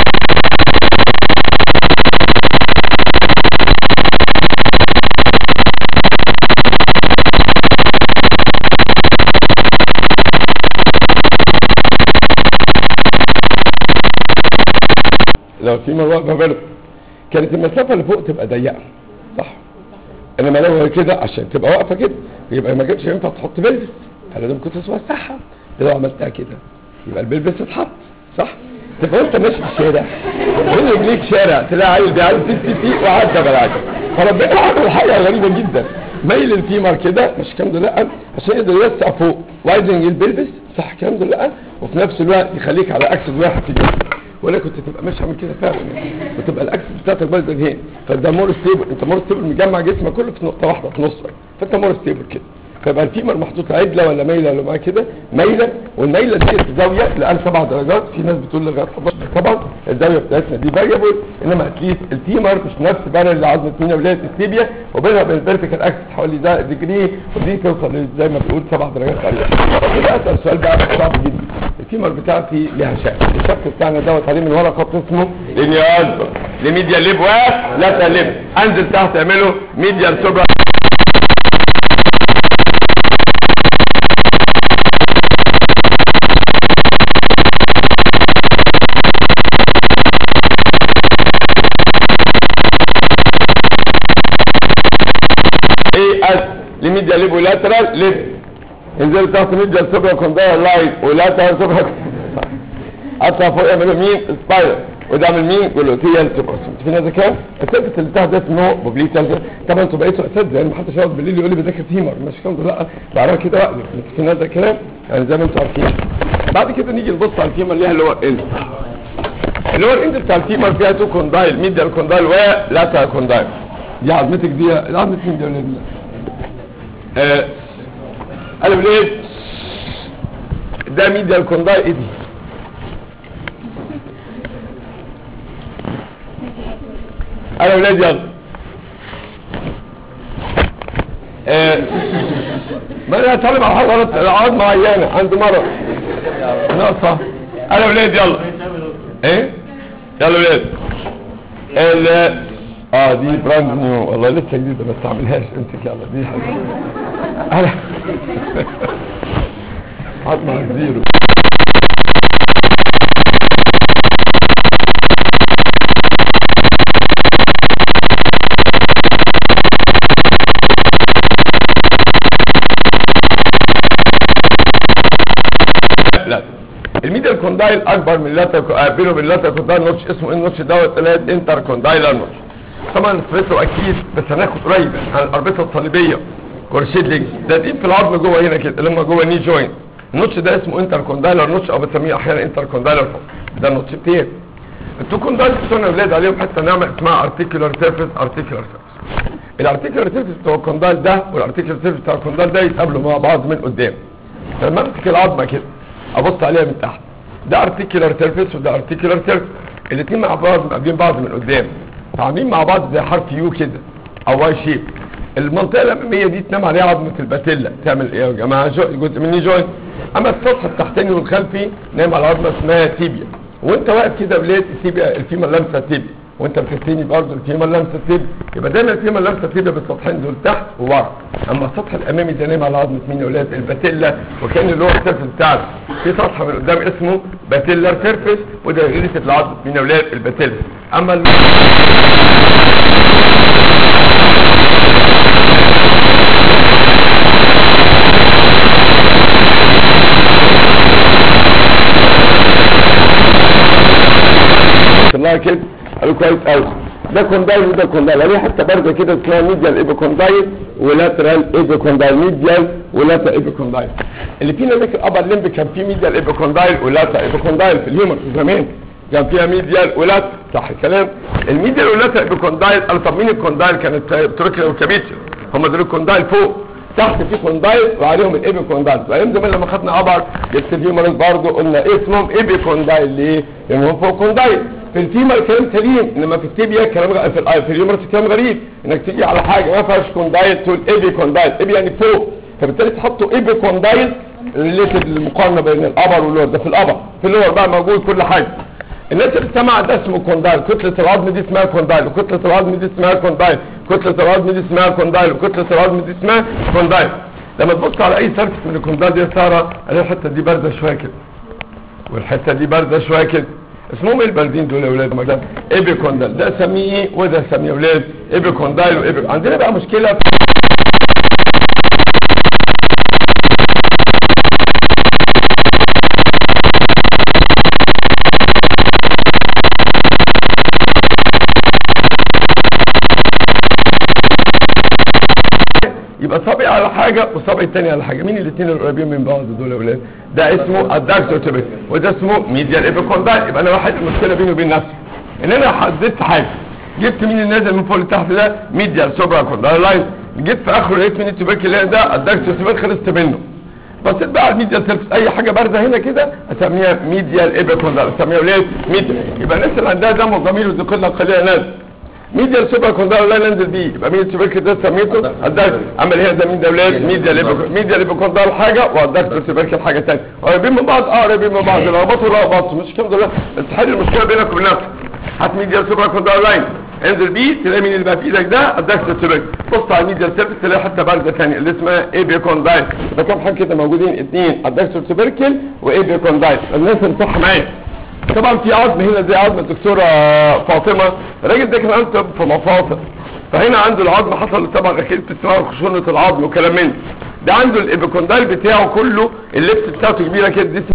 لو في مرة واقفة بالك كانت المسافة اللي فوق تبقى ضيقة صح انما لو هي كده عشان تبقى واقفة كده يبقى ما كانش ينفع تحط بلبس فلازم كنت توسعها لو عملتها كده يبقى البلبس اتحط صح تبقى انت ماشي في الشارع بين رجليك شارع تلاقي عيل بيعدي 60 فيك وعدى بالعجل فربنا عمل حاجه غريبه جدا ميل الفيمر كده مش الكلام ده لا عشان يقدر يوسع فوق وعايز ينجل بيلبس صح الكلام ده لا وفي نفس الوقت يخليك على اكسس واحد في جسمك ولا كنت تبقى ماشي عامل كده فعلا يعني وتبقى الاكسس بتاعتك بايظه هنا فده مور ستيبل انت مور ستيبل مجمع جسمك كله في نقطه واحده في نصك فانت مور ستيبل كده فيبقى الفيمر محطوط عدله ولا مايله ولا معاه كده مايله والمايله دي زاويه لان سبع درجات في ناس بتقول لغايه 11 طبعا الزاويه بتاعتنا دي فاريبل انما اتليست الفيمر مش نفس بارل لعظمه مين ولايه التيبيا وبينها وبين الفيرتيكال اكسس حوالي ده ديجري ودي توصل زي ما بتقول سبع درجات تقريبا كده اسال سؤال بقى صعب جدا الفيمر بتاعتي ليها شكل الشكل بتاعنا دوت عليه من ورا خط اسمه لينياز لميديا ليب ولا ليب انزل تحت اعمله ميديا سوبرا اس لميديا ليب ولاترال ليب انزل تحت ميديا سوبرا كونداير لاين ولاترال سوبرا اطلع فوق يعملوا مين سبايرال وده عامل مين جلوتيال سوبراسيمت في ناس كام السيرفس اللي تحت ده اسمه بوبليتال طبعا انتوا بقيتوا اساتذه يعني ما حدش يقعد بالليل يقول لي بذاكر تيمر مش كده لا بعرفها كده بقى في ناس ده كلام يعني زي ما انتوا عارفين بعد كده نيجي نبص على التيمر اللي هي اللور اند اللور اند بتاع التيمر فيها تو كوندايل ميديال كوندايل ولاترال كوندايل دي عظمتك دي عظمه مين دي يا ولاد آه انا ولاد ده ميديال كوندايل ايه دي انا ولاد يلا آه ما انا طالب على حضرات اقعد معينه عنده مرض ناقصه انا ولاد يلا ايه يلا ولاد ال اه دي براند نيو والله لسه جديده بس تعملهاش انت يلا دي حاجه انا عظمه زيرو لا الميديال كوندايل اكبر من اللاتر بينه وبين اللاتر كوندايل نوتش اسمه ايه النوتش دوت ثلاث انتر كوندايلر نوتش طبعا سمعته اكيد بس هناخد قريب عن الاربطه الصليبيه كورشيد لينج ده دي في العظم جوه هنا كده اللي هم جوه الني جوينت النوتش ده اسمه انتر كوندايلر نوتش او بسميه احيانا انتر كوندايلر ده النوتش بتاعي التو كوندايل بتوعنا اولاد عليهم حتى نعمه اسمها ارتيكولار سيرفيس ارتيكولار سيرفيس الارتيكولار سيرفيس بتاع الكوندايل ده والارتيكولار سيرفيس بتاع الكوندايل ده يتقابلوا مع بعض من قدام فلما امسك العظمه كده ابص عليها من تحت ده ارتيكولار سيرفيس وده ارتيكولار سيرفيس الاثنين مع بعض مقابلين بعض من قدام عاملين مع بعض زي حرف يو كده او واي شيب المنطقه الاماميه دي تنام عليها عظمه الباتيلا تعمل ايه يا جماعه جو- جزء مني جوينت اما السطح التحتاني والخلفي نايم على عظمه اسمها تيبيا وانت واقف كده ولقيت التيبيا الفيمر لامسه تيبيا وانت بتستني برضه الفيمر لامسه تيبيا يبقى دايما الفيمر لامسه تيبيا بالسطحين دول تحت وورا اما السطح الامامي ده نايم على عظمه مين يا ولاد الباتيلا وكان اللي هو السيرفس بتاعته في سطح من قدام اسمه باتيلر سيرفس وده ريليتد لعظمه مين يا ولاد الباتيلا اما ال- الله كده قالوا كويس قوي ده كوندايل وده كوندايل عليه حتى برضه كده اسمها ميديال ايبيكوندايل ولاترال ايبيكوندايل ميديال ولاترال ايبيكوندايل اللي فينا ذاكر الابر ليمب كان فيه ميديال ايبيكوندايل ولاترال ايبيكوندايل في الهيومر زمان كان فيها ميديال ولات صح الكلام الميديال ولاترال ايبيكوندايل قالوا طب مين الكوندايل كانت تروكيا وكابيتشر هم دول الكوندايل فوق تحت في كوندايل وعليهم الايبي كوندايل وايام زمان لما خدنا ابر جبت الفيمرز برضه قلنا اسمهم ايبي كوندايل ليه؟ لان هم فوق كوندايل في الفيمر كلام سليم انما في التيبيا كلام غ... في, الآي- في اليومرس كلام غريب انك تيجي على حاجه ما فيهاش كوندايل تقول ايبي كوندايل ايبي يعني فوق فبالتالي تحطوا ايبي كوندايل ريليتد للمقارنه بين الابر واللور ده في الابر في اللور بقى موجود كل حاجه الناس اللي سمع ده اسمه كوندايل كتلة العظم دي اسمها كوندايل وكتلة العظم دي اسمها كوندايل كتلة العظم دي اسمها كوندايل وكتلة العظم دي اسمها كوندايل لما تبص على اي سيرفس من الكوندايل دي يا ساره الاقي الحته دي بارده شويه كده والحته دي بارده شويه كده اسمهم ايه الباردين دول يا اولاد مجال ايبي كوندايل ده اسميه ايه وده اسميه يا اولاد ايبي كوندايل وايبي عندنا بقى مشكله في يبقى صابع على حاجه وصابع التاني على حاجه مين الاثنين القريبين من بعض دول يا اولاد ده اسمه الداكسوتوبيك وده اسمه ميديال ايبيكوندايل يبقى انا واحد المشكله بيني وبين نفسي ان انا حددت حاجه جبت مين النازل من فوق لتحت ده ميديال سوبرا كوندايل لاين جيت في اخره لقيت مين التوبيك اللي ده الداكسوتوبيك خلصت منه بصيت بقى على الميديال سيرفس اي حاجه بارزه هنا كده اسميها ميديال ايبيكوندايل اسميها ولاد ميديال يبقى الناس اللي عندها دم وضمير ودي قله قليله نازل ميديا سوبر كوندايل لا ننزل بيه يبقى مين السوبر ده سميته الدكتور اما هي ده مين ده ولاد ميديا ليبو ميديا ليبو كوندايل حاجه والدكتور سوبر حاجه ثانيه قريبين من بعض اه قريبين من بعض لخبطوا لخبطوا مش الكلام ده لا بس حل المشكله بينك وبين نفسك هات ميديا سوبر كوندايل لاين انزل بيه تلاقي مين اللي بقى في ايدك ده الدكتور سوبر بص على الميديا سيرفيس تلاقي حتى بارده ثانيه اللي اسمها ايبي كوندايل ده كام حاجه كده موجودين اثنين الدكتور سوبركل وايبي كوندايل الناس اللي صح معايا طبعا في عظم هنا زي عظم الدكتوره فاطمه الراجل ده كان عنده في مفاصل فهنا عنده العظم حصل طبعا اكيد اسمها خشونه العظم وكلام من ده. ده عنده الابيكوندايل بتاعه كله اللبس بتاعته كبيره كده دي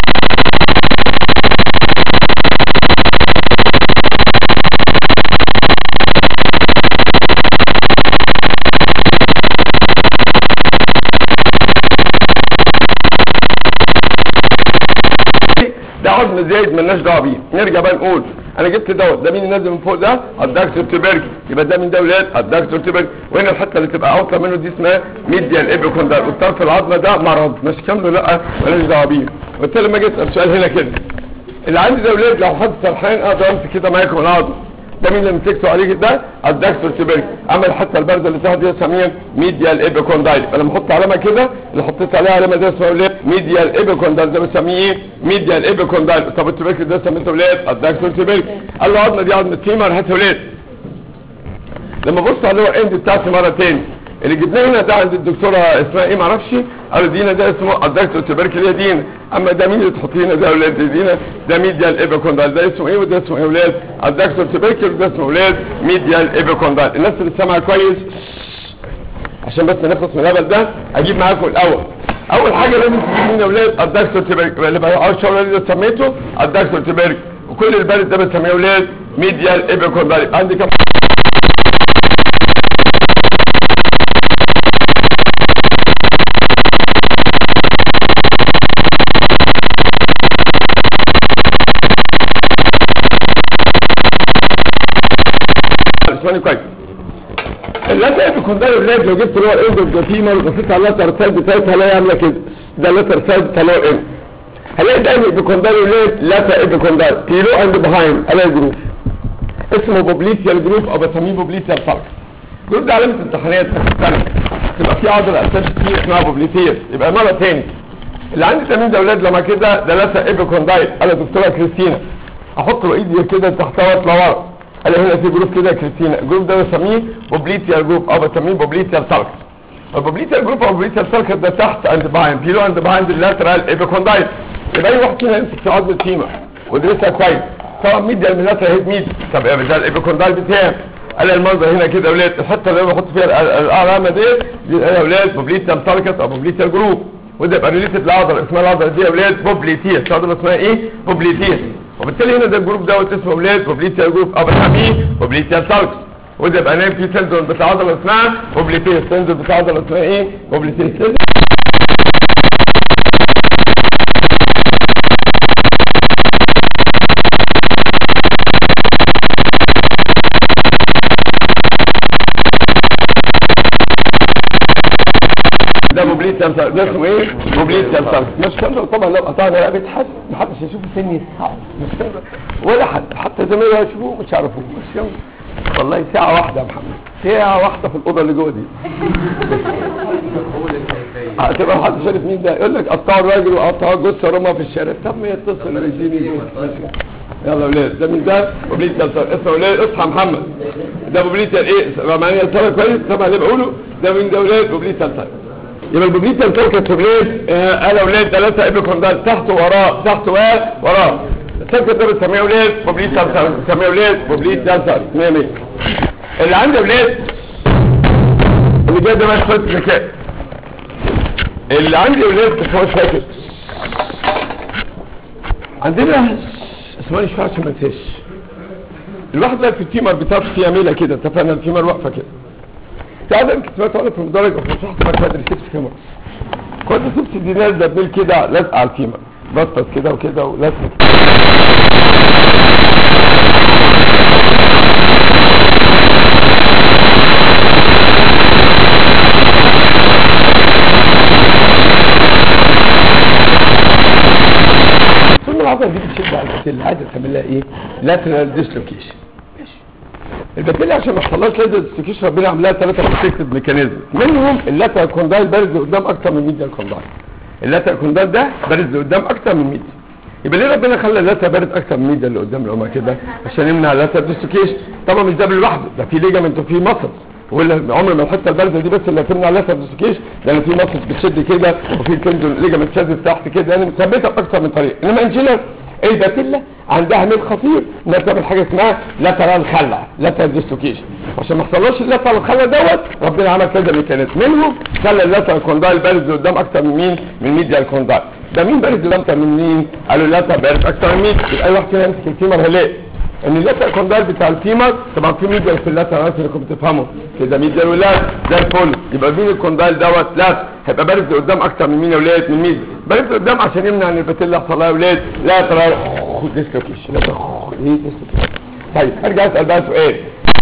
ده عظم زايد مالناش دعوه بيه نرجع بقى نقول انا جبت دوت ده مين نازل من فوق ده الدكتور تبرج يبقى ده من ده ولاد الدكتور تبرج وهنا الحته اللي تبقى اوطى منه دي اسمها ميديال ايبيكوندال والطرف العظمه ده مرض مش كامله لا مالناش دعوه بيه وبالتالي لما جيت اسال سؤال هنا كده اللي عندي ده ولاد لو حد سرحان اقدر امسك كده معاكم العظم ده مين اللي مسكته عليه ده الدكتور تبرج اما الحته البارده اللي تحت دي اسميها ميديال ايبيكوندايل فلما احط علامه كده اللي حطيت عليها علامه ده اسمها ولاد ميديال ايبيكوندايل ده بسميه ايه ميديال ايبيكوندايل طب التبرج ده سميته ولاد الدكتور تبرج قال له عظمه دي عظمه فيمر هات ولاد لما بص على اللور اند بتاعتي مره تاني اللي جبناه هنا ده عند الدكتوره اسمها ايه معرفش قالوا دينا ده اسمه الدكتور تبركل يا دينا اما ده مين اللي تحطيه هنا ده يا ولاد دينا ده ميديال ايبيكوندال ده اسمه ايه وده اسمه ايه يا ولاد الدكتور تبركل وده اسمه ولاد ميديال ايبيكوندال الناس اللي سامعه كويس عشان بس نخلص من الهبل ده اجيب معاكم الاول اول حاجه لازم تجيب مين يا ولاد الدكتور تبركل اللي بقى عاوز الشغل اللي سميته الدكتور تبركل وكل البلد ده بنسميه ولاد ميديال ايبيكوندال عندي كام اسمعني كويس اللاتر ايبيكوندال ولاد لو جبت اللي هو الاند اوف ذا فيمر وبصيت على اللاتر سايد بتاعتها لا عامله كده ده اللاتر سايد بتاع اللي هو الاند هلاقي دايما ايبيكوندايل ولاد لافا ايبيكوندايل بيلو اند بيهايند الاقي جروب اسمه بوبليتيال جروب او بسميه بوبليتيال فالكس الجروب ده علامه امتحانات في السنه تبقى في عضله اساسيه كتير اسمها بوبليتير يبقى مره تاني اللي عندي تمرين ده اولاد لما كده ده لافا ايبيكوندايل انا دكتوره كريستينا احط له ايدي كده تحتها واطلع ورا الاقي هنا في جروب كده كريستينا الجروب ده بسميه بوبليتيال جروب او بسميه بوبليتيال فالكس البوبليتيال جروب او البوبليتيال فالكس ده تحت اند بايند بيلو اند بايند اللاترال ايبيكوندايل يبقى اي واحد فينا يمسك في عظم الفيمر ويدرسها كويس طبعا ميديا الميلاترا هيد ميد طب يا ده الايبيكوندايل بتاعي الاقي المنظر هنا كده يا اولاد الحته اللي انا بحط فيها ال- العلامه ديت دي يا اولاد بوبليتيال فالكس او بوبليتيال جروب وده يبقى ريليتد لعضله اسمها العضله دي يا اولاد بوبليتير العضله اسمها ايه بوبليتير وبالتالي هنا ده الجروب دوت اسمه اولاد بوبليتيال جروب او بسميه بوبليتيال فالكس وده يبقى نايم في سندروم بتاع عضله اسمها بوبليتير سندروم بتاع عضله اسمها ايه بوبليتير ده موبليت سامسونج ده اسمه ايه موبليت سامسونج مش كده طبعا لو قطعنا رقبه حد محدش هيشوف سني صعب مش كده ولا حد حتى زمايله هيشوفوه مش هيعرفوه مش كده والله ساعة واحدة يا محمد ساعة واحدة في الأوضة اللي جوه دي هتبقى حد شايف مين ده يقول لك قطعوا الراجل وقطعوا الجثة رمى في الشارع طب ما يتصل ويديني جثة. يلا يا ولاد ده مين ده بوبليت سامسونج اسمه ولاد اصحى محمد ده بوبليت ايه معنى السنة كويس طبعا اللي بقوله ده مين ده ولاد بوبليت سامسونج يبقى البوبليت الفركة في ولاد آه، انا ولاد ثلاثة ابن كوندال تحت وراه تحت وراه الفركة ده بنسميه ولاد بوبليت سامسونج بنسميه ولاد بوبليت سامسونج 100 100 اللي عندي ولاد اللي جاي ده بقى شوية ذكاء اللي عندي ولاد بس هو مش فاكر عندنا اسمها مش عشان ما انساش الواحد ده في الفيمر بتاعته فيها ميله كده اتفقنا الفيمر واقفه كده تعالى يمكن سمعت وانا في المدرج او في الصحة ما كوادريسيبس فيمر كوادريسيبس دي نازله بميل كده لازقه على الفيمر بطط كده وكده ولازقه ثم العضله دي بتشد على البتيل عايزه تعمل لها ايه لاترال ديسلوكيشن البكتيريا عشان ما تخلصش لازم تستكشف ربنا عاملاها ثلاثه بروتكتيف ميكانيزم منهم اللاتر كوندايل بارز لقدام اكتر من ميديا كوندايل اللاتر كوندايل ده بارز لقدام اكتر من ميديا يبقى ليه ربنا خلى اللاتر بارز اكتر من ميديا اللي قدام الامه كده عشان يمنع اللاتر ديستوكيشن طبعا مش ده لوحده ده في ليجامنت وفي مصل ولا عمر ما الحته البارزه دي بس اللي هتمنع اللاتر ديستوكيشن لان في مصل بتشد كده وفي تندون ليجامنت شد تحت كده يعني مثبته باكتر من طريقه انما انجينر الباتيلا عندها ميل خطير انها تعمل حاجه اسمها لاترال خلع لاترال ديستوكيشن عشان ما يحصلش اللاترال خلع دوت ربنا عمل كذا ميكانيزم منهم خلى اللاترال كوندايل بارز قدام اكتر من مين من ميديا الكوندايل ده مين بارز قدام اكتر من مين قالوا اللاترال بارز اكتر من ميديا يبقى اي واحد فينا يمسك الفيمر هلاقي ان اللاترال كوندايل بتاع الفيمر طبعا في ميديا في اللاترال انتوا اللي كنتوا بتفهموا كده ميديا الولاد زي الفل يبقى مين الكوندايل دوت لا هيبقى بارز قدام اكتر من مين يا ولاد من ميديا بارز قدام عشان يمنع ان الباتيلا يحصل لها يا ولاد لا ترى خد ديسلوكيشن لا تاخد ايه ديسلوكيشن طيب ارجع اسال بقى سؤال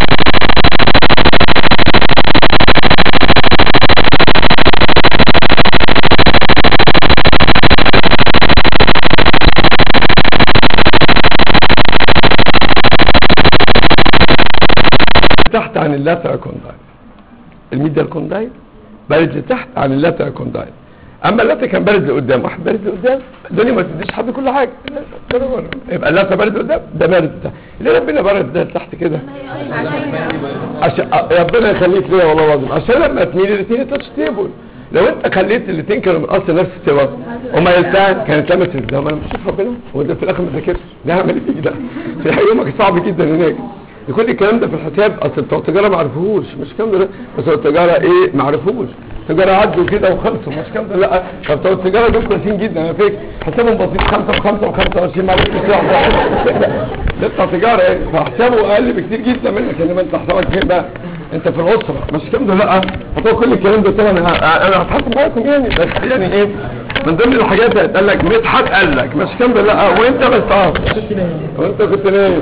تحت عن اللاترال كوندايل الميديا الكوندايل بارز لتحت عن اللاترال كوندايل اما اللاترال كان بارز لقدام واحد بارز لقدام الدنيا ما تديش حد كل حاجه ده بره يبقى اللاترال بارز لقدام ده بارز لتحت ليه ربنا بارز ده لتحت كده عشان ربنا يخليك ليا والله العظيم عشان لما تميل الاثنين يبقى ستيبل لو انت خليت الاثنين كانوا من اصل نفس السبب وما يلتان كانت لمست الزمن انا مش شايف ربنا هو ده في الاخر ما ذاكرش ده عمل ايه فيك ده في الحقيقه يومك صعب جدا هناك كل الكلام ده في الحساب اصل بتوع التجاره ما عرفوهوش مش الكلام ده بس بتوع التجاره ايه ما عرفوش التجاره عدوا كده وخلصوا مش الكلام ده لا بتوع التجاره دول كويسين جدا على فكره حسابهم بسيط 5 و5 و25 معلش ده بتوع تجاره ايه فحسابه اقل بكتير جدا منك انما انت حسابك فين بقى انت في الاسره مش الكلام ده لا فطبعا كل الكلام ده طبعا انا انا هتحاسب معاكم يعني بس يعني ايه من ضمن الحاجات اللي قال لك مدحت قال لك مش الكلام ده لا وانت بس اه وانت كنت نايم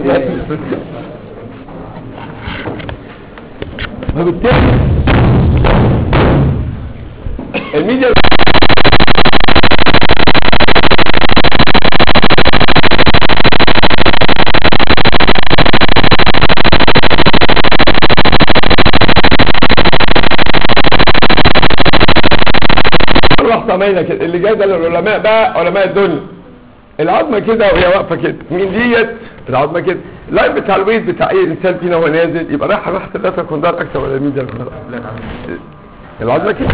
فبالتالي الميديا رابطه مايله كده اللي جاي ده للعلماء بقى علماء الدنيا العظمه كده وهي واقفه كده مين ديت العظمه كده اللاين بتاع الويت بتاع اي انسان فينا وهو نازل يبقى رايح ناحيه اللاتر كوندار اكتر ولا مين ده الكوندار العظمه كده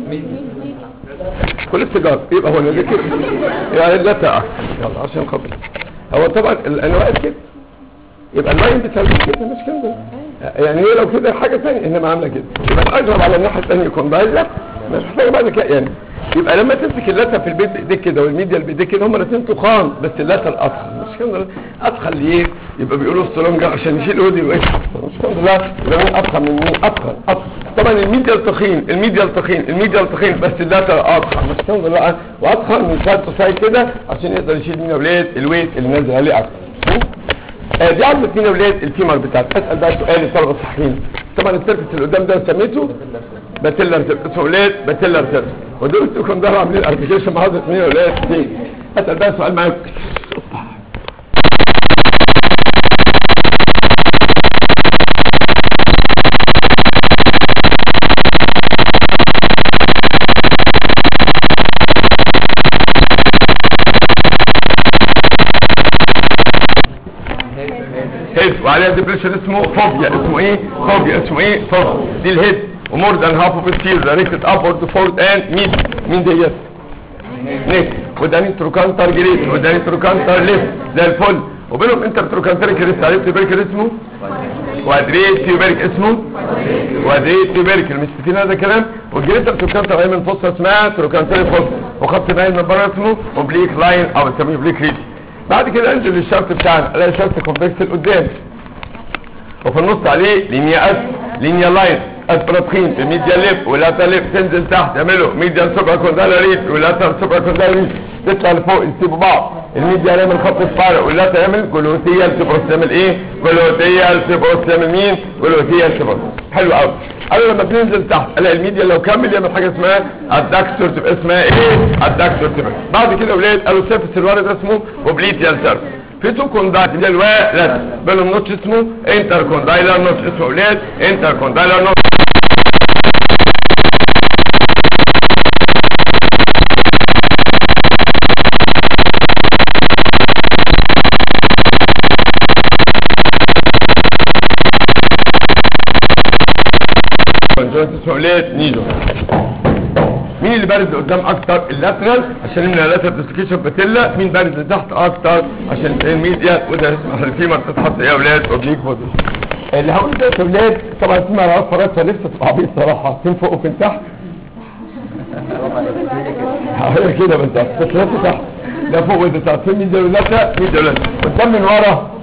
كل السيجار يبقى هو نازل كده يعني اللاتر اكتر يلا عشان خاطر هو طبعا ال- انا واقف كده يبقى اللاين بتاع الويت كده مش كده يعني هي لو كده حاجه ثانيه انما عامله كده يبقى الاقرب على الناحيه الثانيه يكون لا مش محتاجه بعد كده يعني يبقى لما تمسك اللاتة في البيت بايديك كده والميديا بايديك كده هم الاثنين تخان بس اللاتة الاضخم مش كده اضخم ليه يبقى بيقولوا السلونجا عشان يشيل ودي وايه مش كده لا يبقى مين اضخم من مين اضخم اضخم طبعا الميديا التخين الميديا التخين الميديا التخين بس اللاتة اضخم مش كده لا واضخم من سايد تو سايد كده عشان يقدر يشيل مين اولاد الويت اللي نازل عليه اكتر آه، دي عظمه مين يا ولاد الفيمر بتاعت اسال بقى سؤال الطلبه الصحيين طبعا السيرفس اللي قدام ده سميته باتيلر سيرفس ولاد باتيلر سيرفس ودول السكون ده عاملين ارتكيشن مع عظمه مين يا ولاد دي اسال بقى سؤال معاك هيد وعليها ديبريشن اسمه فوبيا اسمه ايه فوبيا اسمه ايه فوبيا دي الهيد ومور ذان هاف اوف ستير دايركتد ابورد فورد اند مين مين ديت نيك وده نيتروكانتر جريت وده نيتروكانتر ليفت زي الفل وبينهم انتر تروكانتر كريست عرفت تبريك اسمه كوادريت تيوبريك اسمه كوادريت تيوبريك المستفين هذا كلام والجريتر تروكانتر ايمن من فصل اسمها تروكانتر فصل وخط باين من بره اسمه اوبليك لاين او بنسميه اوبليك ريد بعد كده انزل للشرط بتاعنا الاقي شرط كومبلكس لقدام وفي النص عليه لينيا اس لينيا لاين اسبراتخين في ميديا ليب ولاتا ليب تنزل تحت تعمله ميديا سوبر كوندالا ريد ولاتا سوبر كوندالا ريد تطلع لفوق يسيبوا بعض الميديا يعمل خط سبايرال ولاتا يعمل جلوتيال سيبروس يعمل ايه جلوتيال سيبروس يعمل مين جلوتيال سيبروس حلو قوي قالوا لما بننزل تحت الاقي الميديا لو كمل يعمل حاجه اسمها الداكتور تبقى اسمها ايه الداكتور تبقى بعد كده اولاد قالوا سيرفس الورد اسمه اوبليتيال سيرفس في تو كوندايت اللي هي الوالد بينهم نوتش اسمه انتر كوندايلر نوتش اسمه اولاد انتر كوندايلر نوتش كونجوينت اسمه اولاد نيدو مين اللي بارز لقدام اكتر اللاترال عشان من اللاترال ديسلوكيشن باتيلا مين بارز لتحت اكتر عشان الميديا وده اسمه الفيمر تتحط ايه يا اولاد اوبليك بودي اللي هقول ده يا اولاد طبعا اسمها رأس فرات فنفسي تبقى عبيط صراحه فين فوق وفين تحت هقول كده بس بس راسي تحت ده فوق وده تحت فين ميديا ولاتا ميديا ولاتا قدام من ورا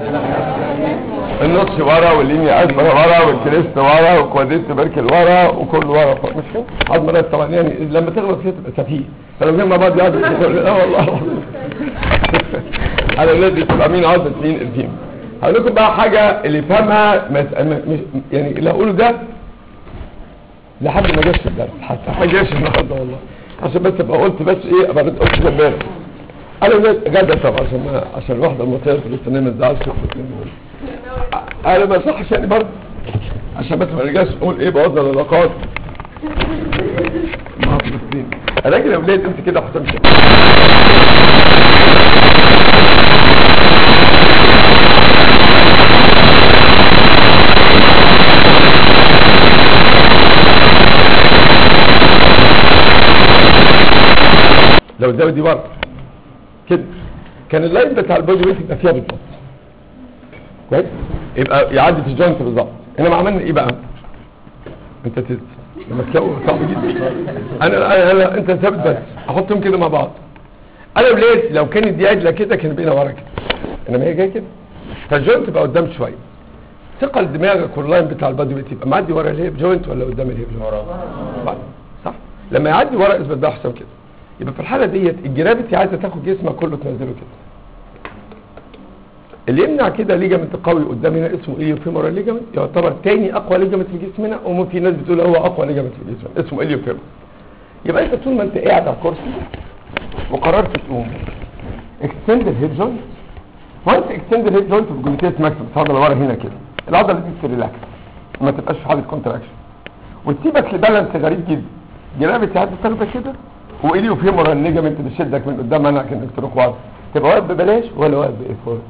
النص ورا واللينيا اسفل ورا والكريست ورا والكوادريت بركل ورا وكل ورا فوق مش كده عظم راس طبعا يعني لما تغلط فيها تبقى سفيه فلو كان مع بعض يقعدوا يقولوا لا والله العظيم. على اولاد تبقى مين عظمه مين الفيم هقول لكم بقى حاجه اللي يفهمها مس... م- مش يعني اللي هقوله ده لحد ما جاش في الدرس حتى ما جاش النهارده والله عشان بس ابقى قلت بس ايه ابقى قلت زي امبارح انا جدع طبعا عشان ما عشان الواحده المصريه في الاستنى ما تزعلش انا ما صحش يعني برضه عشان بس ما نرجعش نقول ايه بوظ العلاقات مع فلسطين راجل يا ولاد انت كده حسام شاكر لو الزاويه دي بره كده كان اللاين بتاع البودي ويت يبقى فيها بالظبط كويس يبقى يعدي في الجوينت بالظبط انما عملنا ايه بقى انت تز لما تلاقوا صعب جدا انا انا, أنا انت ثابت بس احطهم كده مع بعض انا ولاد لو كانت دي عدله كده كان بينا ورا كده انما هي جايه كده فالجوينت بقى قدام شويه ثقل دماغك واللاين بتاع البادي ويت يبقى معدي ورا الهيب جوينت ولا قدام الهيب جوينت ورا صح لما يعدي ورا اثبت بقى حسام كده يبقى في الحاله ديت الجرافيتي عايزه تاخد جسمك كله تنزله كده اللي يمنع كده ليجامنت قوي قدام هنا اسمه ايه فيمورال ليجامنت يعتبر تاني اقوى ليجامنت في جسمنا وفي ناس بتقول هو اقوى ليجامنت في جسمنا اسمه اليو فيمور يبقى انت طول ما انت قاعد على الكرسي وقررت تقوم اكستند الهيب جوينت وانت اكستند الهيب جوينت في جلوتيس ماكسيمس العضله ورا هنا كده العضله دي تريلاكس وما تبقاش في حاله كونتراكشن وتسيبك لبالانس غريب جدا جرافيتي عايزه تاخدك كده وايدي وفيمورال ليجامنت بيشدك من قدام منعك انك تروح واقف تبقى واقف ببلاش ولا واقف بايه فور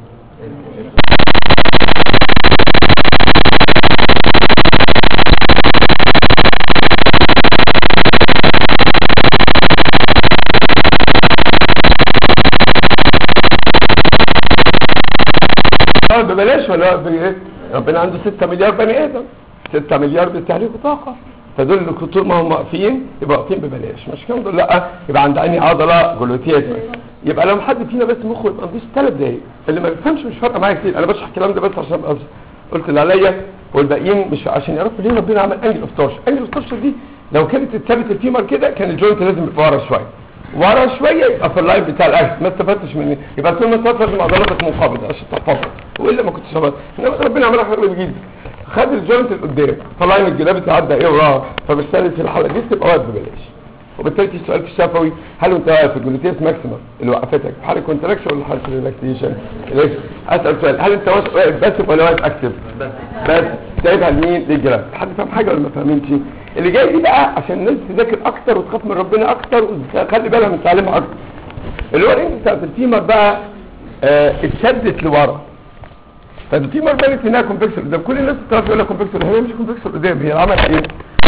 واقف ببلاش ولا واقف بايه ربنا عنده 6 مليار بني ادم 6 مليار بيستهلكوا طاقه فدول اللي طول ما هم واقفين يبقى واقفين ببلاش مش كده دول لا يبقى عند عيني عضله جلوتيات يبقى لو حد فينا بس مخه يبقى نضيف ثلاث دقايق اللي ما بيفهمش مش فارقه معايا كتير انا بشرح الكلام ده بس عشان ابقى قلت اللي عليا والباقيين مش عشان يعرفوا ليه ربنا عمل انجل اوف تورشن انجل اوف تورشن دي لو كانت اتثبت الفيمر كده كان الجوينت لازم يبقى ورا شويه ورا شويه يبقى في اللاين بتاع الاكس ما استفدتش من يبقى طول ما استفدت لازم عضلاتك منقبضه عشان تحفظها والا ما كنتش استفدت انما ربنا عملها حاجه جديده خد الجوينت لقدام فلاين الجلابه عدى ايه وراه فبالتالي في الحاله دي تبقى واقف ببلاش وبالتالي في سؤال في الشفوي هل انت واقف في الجلوتيس ماكسيمم اللي وقفتك في حاله كونتراكشن ولا حاله ريلاكسيشن اسال سؤال هل انت واقف بس ولا واقف اكتف بس سايبها لمين للجلاب حد فاهم حاجه ولا ما فاهمينش اللي جاي دي بقى عشان الناس تذاكر اكتر وتخاف من ربنا اكتر وتخلي بالها من تعليمها اكتر اللي هو الانجل بتاعت الفيمر بقى آه اتشدت لورا فالفيمر بانت انها كونفكسور قدام كل الناس بتعرف يقول لك كونفكسور هي مش كونفكسور قدام هي عملت ايه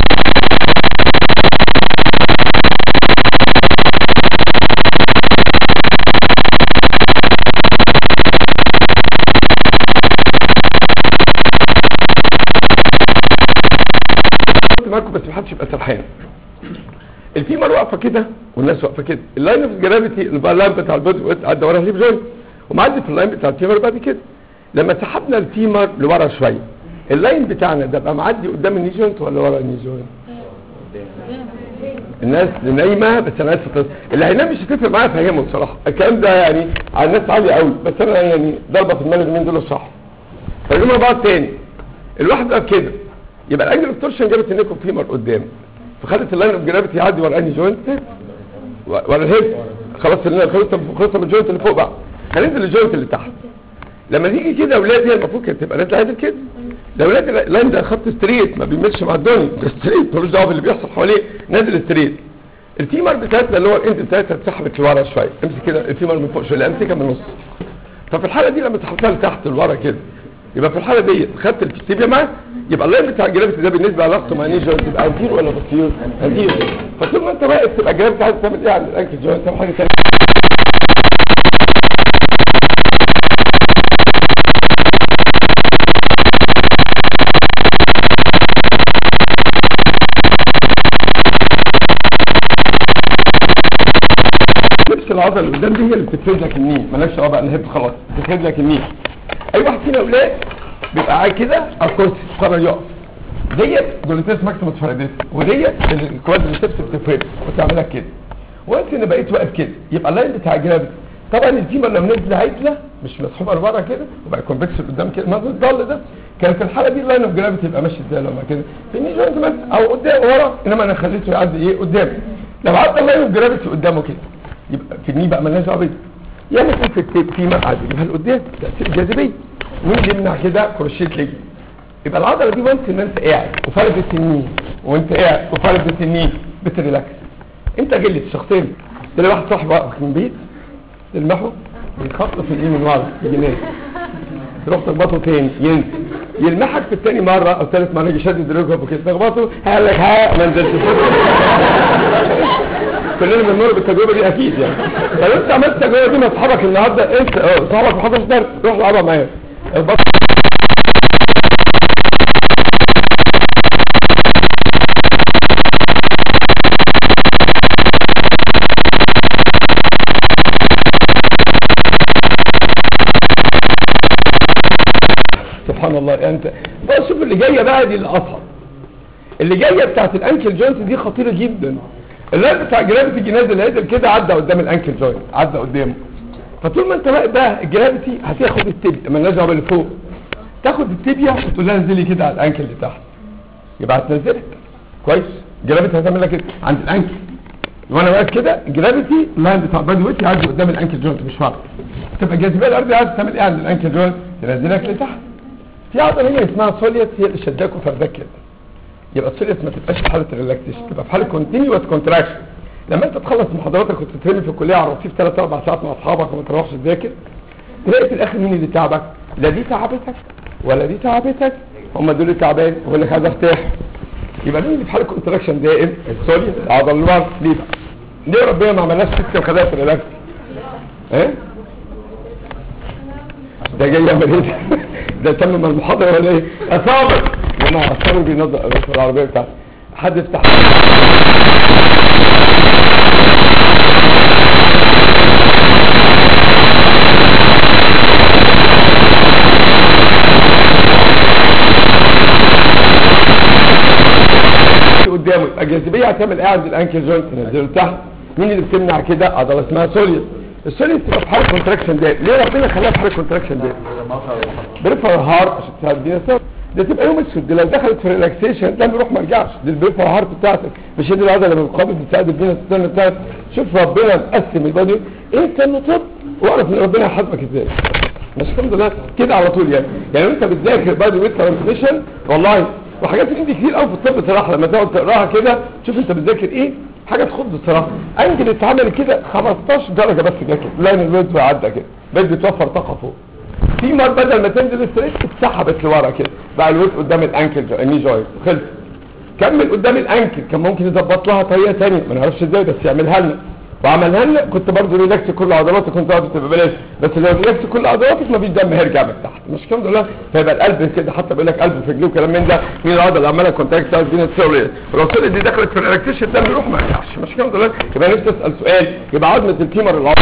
معاكم بس محدش يبقى سرحان الفيمر واقفه كده والناس واقفه كده اللاين اوف جرافيتي اللاين بتاع البودي عدى ورا الهيب جوينت ومعدي في اللاين بتاع الفيمر بعد كده لما سحبنا الفيمر لورا شويه اللاين بتاعنا ده بقى معدي قدام الني جوينت ولا ورا الني جوينت الناس نايمه بس انا اسف اللي هينام مش هتفرق معايا افهمه بصراحه الكلام ده يعني على الناس عالي قوي بس انا يعني ضربه في دماغي اليومين دول صح فاليوم بعض تاني الواحد بقى كده يبقى الانجل اوف تورشن جابت النيكو فيمر قدام فخدت اللاين اوف جرافيتي يعدي ورا انهي جوينت ورا الهيب خلاص خلصنا خلصنا من الجوينت اللي فوق بقى هننزل الجوينت اللي تحت لما تيجي كده اولاد هي المفروض كانت تبقى نازله عادل كده ده اولاد اللاين ده خط ستريت ما بيمشي مع الدنيا ده ستريت ملوش دعوه باللي بيحصل حواليه نازل ستريت الفيمر بتاعتنا اللي هو الاند بتاعتها اتسحبت لورا شويه امسك كده الفيمر من فوق شويه لا امسكها من النص ففي الحاله دي لما سحبتها لتحت لورا كده يبقى في الحاله دي خدت الفيستيبيا معاه يبقى اللاين بتاع الجرافيتي ده بالنسبه لعلاقته مع ني جوينت تبقى انتير ولا بوستير انتير فطول ما انت واقف تبقى الجرافيتي عايز تعمل ايه عند الانكل جوينت تعمل حاجه ثانيه نفس العضله اللي قدام دي هي اللي بتفرد لك النيه مالكش دعوه بقى الهيب خلاص بتفرد لك النيه اي واحد فينا اولاد بيبقى قاعد كده على الكرسي قرر يقف ديت جلوتيس ماكسيموس فرديس وديت الكوادريسبس بتفرد وتعملها كده وانت ان بقيت واقف كده يبقى اللاين بتاع جرافيتي طبعا الفيمر لما نزل عدله مش مسحوبه لورا كده وبقى كونفكس قدام كده ما الضل ده كان في الحاله دي اللاين اوف جرافيتي يبقى ماشي ازاي لما كده في ني جوينت مثلا او قدام ورا انما انا خليته يعدي ايه قدام لو عدى اللاين اوف جرافيتي قدامه كده يبقى في الني بقى مالناش دعوه يا اما في التيب في مقعد يجيبها لقدام تاثير الجاذبيه مين يمنع كده كروشيت ليج يبقى العضله دي وانت ان انت قاعد وفردت النين وانت قاعد وفردت النين بتريلاكس انت جلد شخصين تلاقي واحد صاحبي واقف من بيت تلمحه يخط في الايه من ورا الجنيه تروح تخبطه تاني ينزل يلمحك في التاني مرة او ثالث مرة يجي شدد رجله وكده تخبطه قال لك ها ما نزلتش كلنا بنمر بالتجربه دي اكيد يعني فلو انت عملت التجربه دي مع اصحابك النهارده انت اه صاحبك ما حضرش درس روح العبها معاه سبحان الله انت بقى شوف اللي جايه بقى دي الاصعب اللي جايه بتاعت الانكل جوينت دي خطيره جدا اللاين بتاع جرافيتي نازل هيدل كده عدى قدام الانكل جوينت عدى قدامه فطول ما انت واقف بقى الجرافيتي هتاخد التبيا مالناش دعوه باللي فوق تاخد التبيا وتقول لها انزلي كده على الانكل اللي تحت يبقى هتنزلك كويس الجرافيتي هتعمل لك كده عند الانكل وانا واقف كده الجرافيتي اللاين بتاع بادي ويت يعدي قدام الانكل جوينت مش فارق تبقى الجاذبيه الارضيه عايز تعمل ايه عند الانكل جوينت تنزلك لتحت في عضله هنا اسمها سوليت هي اللي شداك وفردك كده يبقى السوليت ما تبقاش في حاله ريلاكسيشن تبقى في حاله كونتينيوس كونتراكشن لما انت تخلص محاضراتك وتترمي في الكليه على الرصيف ثلاث اربع ساعات مع اصحابك وما تروحش تذاكر تلاقي في الاخر مين اللي تعبك لا دي تعبتك ولا دي تعبتك هم دول اللي تعبان يقول لك عايز ارتاح يبقى مين اللي في حاله كونتراكشن دائم السوليد العضله اللي ليه بقى ليه ربنا ما عملناش سيستم خلايا في الريلاكس ايه ده جاي يعمل ايه ده تمم المحاضره ولا ايه اصابك يا جماعه اصابك بينظر العربيه بتاعتي حد يفتح قدامه يبقى الجاذبيه هتعمل ايه عند الانكل جوينت تنزله تحت مين اللي بتمنع كده عضله اسمها سوليوس السوليوس تبقى في حاله كونتراكشن ده ليه ربنا خلاها في حاله كونتراكشن ده بريفر هارت عشان تساعد بينا سبب ده تبقى يوم اسود دي لو دخلت في ريلاكسيشن ده بيروح ما رجعش دي البريفر هارت بتاعتك مش دي العضله اللي بتقابل بتساعد البينا السيستم بتاعتك شوف ربنا مقسم البادي انت اللي طب واعرف ان ربنا هيحاسبك ازاي مش الحمد لله كده على طول يعني يعني انت بتذاكر بادي ويت ترانسميشن والله وحاجات من دي كتير قوي في الطب بصراحه لما تقعد تقراها كده شوف انت بتذاكر ايه حاجه تخض الصراحه انجل اتعمل كده 15 درجه بس كده لاين الويت عدى كده بقت بتوفر طاقه فوق في مره بدل ما تنزل ستريت اتسحبت لورا كده بقى الويت قدام الانكل الني جوينت خلص كمل قدام الانكل كان ممكن يظبط لها طريقه ثانيه ما نعرفش ازاي بس يعملها لنا وعملها لنا كنت برضه ريلاكس كل عضلاتك كنت قاعد تبقى بلاش بس لو ريلاكس كل عضلاتك مفيش دم هيرجع من تحت مش الحمد لله فيبقى القلب كده حتى بيقول لك قلب في رجليه وكلام من ده مين العضله اللي عماله كونتاكت سايز بين السوري الرسول دي دخلت في الريلاكسيشن الدم يروح ما يرجعش مش الحمد لله يبقى نفسي اسال سؤال يبقى عظمه الفيمر العظمه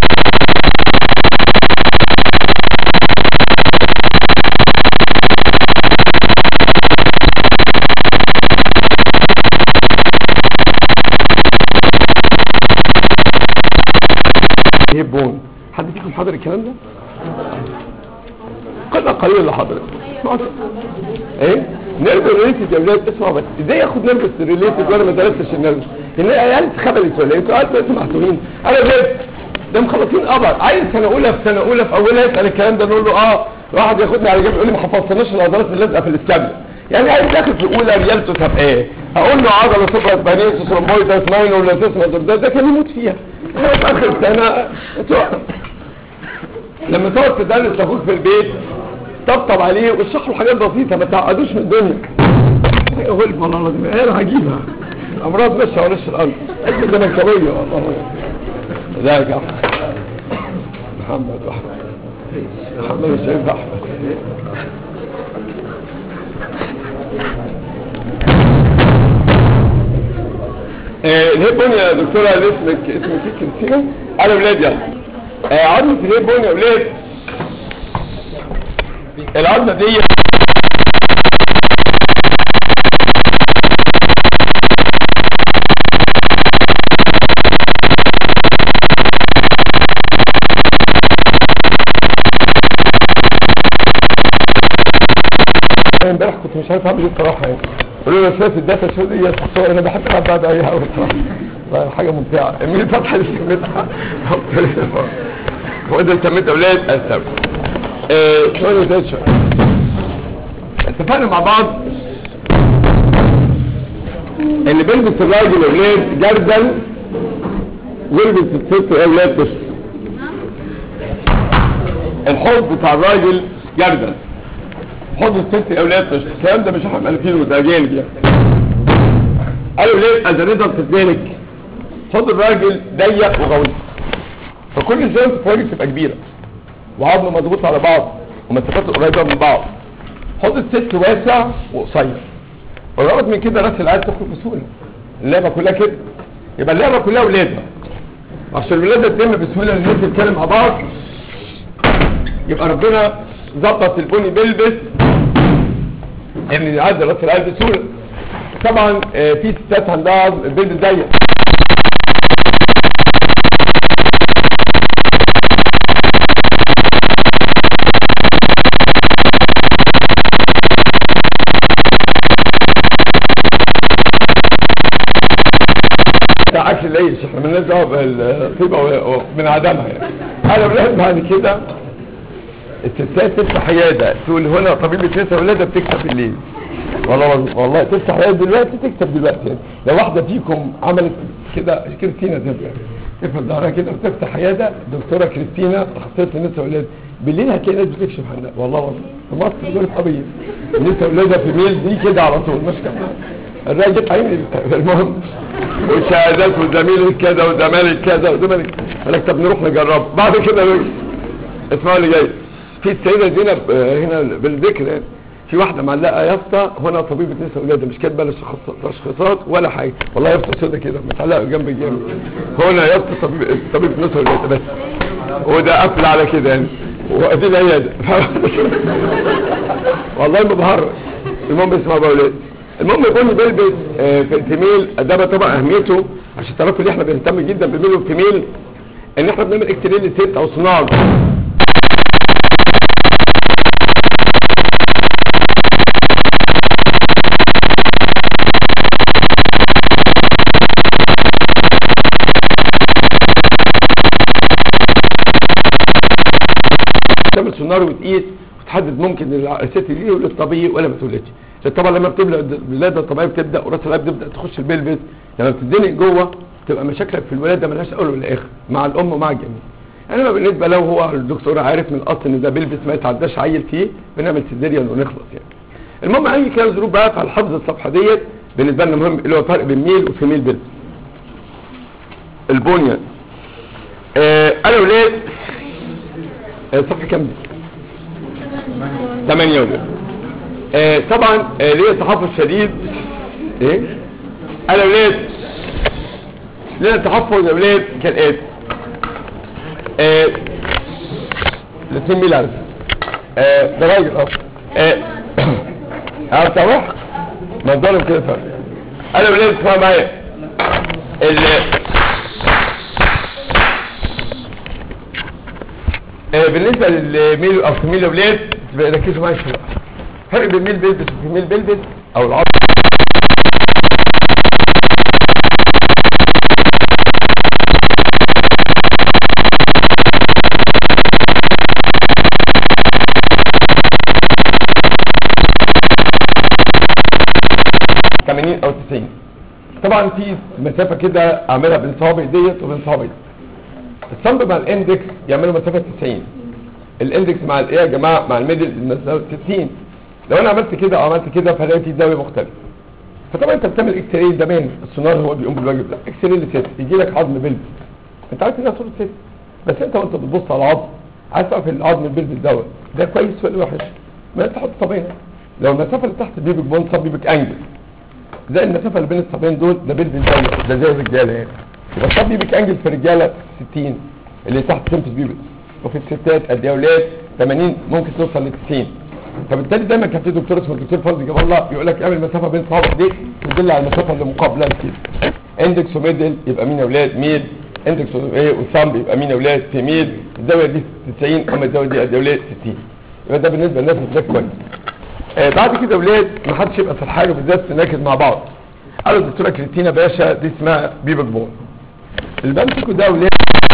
هيب بون حد فيكم حاضر الكلام ده قلة قليل اللي حضرت ايه نيرف ريليتد يا ولاد اسمعوا بس ازاي ياخد نيرف ريليتد وانا ما درستش النيرف ان العيال اتخبلت ولا ايه انتوا قاعدين انتوا محسوبين انا جبت ده مخلصين قبر عايز سنه اولى في سنه اولى في اولها يسال الكلام ده نقول له اه واحد ياخدني على جنب يقول لي ما حفظتناش العضلات اللي لازقه في الاستابل يعني عايز داخل في اولى ريالته طب ايه اقول له عضله سوبر بانيس ثرومبويدس ماينو ولا تسمع ده ده كان يموت فيها في اخر سنه لما تقعد تدرس لاخوك في البيت طبطب عليه واشرح له حاجات بسيطه ما تعقدوش من الدنيا غلب والله العظيم ايه عجيبه امراض ماشيه ورش الارض اسم زملكاويه والله ازيك يا احمد محمد واحمد محمد الشريف احمد الهيبون يا دكتورة اسمك اسمك ايه كنتينو انا ولاد يلا آه عظمة الهيبون يا ولاد العظمة دي امبارح كنت مش عارف اعمل ايه الصراحه يعني قولوا لي شويه الداتا شو دي الصور انا بحب العب بعد اي قوي بصراحه حاجه ممتعه مين الفتحه اللي سميتها هو ده اللي سميته اولاد اسف ايه شويه ده شويه اتفقنا مع بعض اللي بيلبس الراجل اولاد جردل ويلبس الست اولاد بس الحوض بتاع الراجل جردل حوض الست اولاد بس الكلام ده مش احنا مالفينه ده جانب يعني قالوا ليه ازريدر في ذلك حوض الراجل ضيق وغويط فكل جوينت في الراجل تبقى كبيره وعظمه مضغوط على بعض ومسافات قريبه من بعض حوض الست واسع وقصير والغرض من كده راس العيال تخرج بسهوله اللعبه كلها كده يبقى اللعبه كلها ولاده عشان الولاده تتم بسهوله الناس تتكلم مع بعض يبقى ربنا ظبط البني بيلبس ان يعدي راس العيال بسهوله طبعا آه، في ستات عندها عظم البيلد ضيق ده عكس العيش احنا مالناش دعوه بالطيبه ومن عدمها يعني انا ولاد بعد كده الستات تفتح عياده تقول هنا طبيبه نساء ولاده بتكتب بالليل والله والله تفتح عيادة دلوقتي تكسب دلوقتي يعني لو واحدة فيكم عملت كده كريستينا تبقى تفرد ظهرها كده وتفتح عيادة دكتورة كريستينا اختصاص النساء والولاد بالليل هتلاقي ناس بتكشف عنها والله والله في مصر دول طبيعي النساء والولادها في ميل دي كده على طول مش كده الراجل عيني المهم وشهادات وزميل كذا وزمالك كذا وزمالك قال لك طب نروح نجرب بعد كده نرجع. اسمعوا اللي جاي في السيدة زينب آه، هنا بالذكر يعني في واحدة معلقة يافطة هنا طبيبة نساء ولادة مش كاتبة لا شخص- تشخيصات ولا حاجة والله يافطة سودة كده متعلقة جنب الجنب هنا يافطة طبيب طبيبة نساء ولادة بس وده قفل على كده يعني ودي العيادة والله ما بهرج المهم اسمعوا بقى يا ولاد المهم يكون بيلبس آه، في الفيميل ده بقى طبعا اهميته عشان تعرفوا ان احنا بنهتم جدا بالميل والفيميل ان احنا بنعمل اكتريل لست او صناعه تعمل سونار وتقيس وتحدد ممكن الع- الست دي يولد طبيعي ولا ما تولدش عشان طبعا لما بتولد الولاده الطبيعيه بتبدا وراس الاب بتبدا تخش البلفس لما بتتزنق جوه تبقى مشاكلك في الولاده ملهاش اول ولا اخر مع الام ومع الجميع انما بالنسبه لو هو الدكتور عارف من الاصل ان ده بلفس ما يتعداش عيل فيه بنعمل سيزيريان ونخلص يعني المهم اي كان ظروف بقى في الحفظ الصفحه ديت بالنسبه لنا مهم اللي هو فرق بين ميل وفيميل بلفس البنيه آه انا ولاد آه صفحه كام دي 8 ولاد آه طبعا آه ليه تحفظ شديد ايه انا ولاد ليه تحفظ يا ولاد كالاتي آه الاثنين ميل عارف آه ده راجل اه اه عارف صباح ما ضرب كده فرق انا ولاد اسمع معايا ال آه، بالنسبة للميل او فيميل اولاد تبقى ركزوا معايا شوية فرق بين ميل بيلبس وفيميل بيلبس او العضل ثمانين او تسعين طبعا في مسافة كده اعملها بين صوابعي ديت وبين صوابعي الصمب مع الاندكس يعملوا مسافة 90 الاندكس مع الايه يا جماعة مع الميدل مسافة 60 لو انا عملت كده او عملت كده فلاقي في زاوية مختلفة فطبعا انت بتعمل اكس راي ده باين السونار هو بيقوم بالواجب ده اكس راي لست يجي لك عظم بلبس انت عارف انها صورة ست بس انت وانت بتبص على العظم عايز تعرف العظم البلبس دوت ده كويس ولا وحش ما انت تحط صابين لو المسافة اللي تحت البيبك بون صاب بيبك انجل زي المسافة اللي بين الصابين دول ده بلبس زي ده زي الرجالة يعني يبقى الصاب بيبك انجل في الرجالة 60 اللي تحت سمبس بيبك وفي الستات قد ايه اولاد 80 ممكن توصل ل 90 فبالتالي دايما كان في دكتور اسمه الدكتور فوزي جاب الله يقول لك اعمل مسافه بين صوابعك دي تدل على المسافه اللي مقابله لكده اندكس وميدل يبقى مين يا اولاد ميل اندكس وايه وثامب يبقى مين يا اولاد في ميل الزاويه دي 90 اما الزاويه دي قد ايه اولاد 60 يبقى ده بالنسبه للناس ده كويس آه بعد كده يا اولاد ما حدش يبقى في الحاجه بالذات ناكد مع بعض قالوا الدكتوره كريستينا باشا دي اسمها بيبك بون اللي بمسكه ده يا اولاد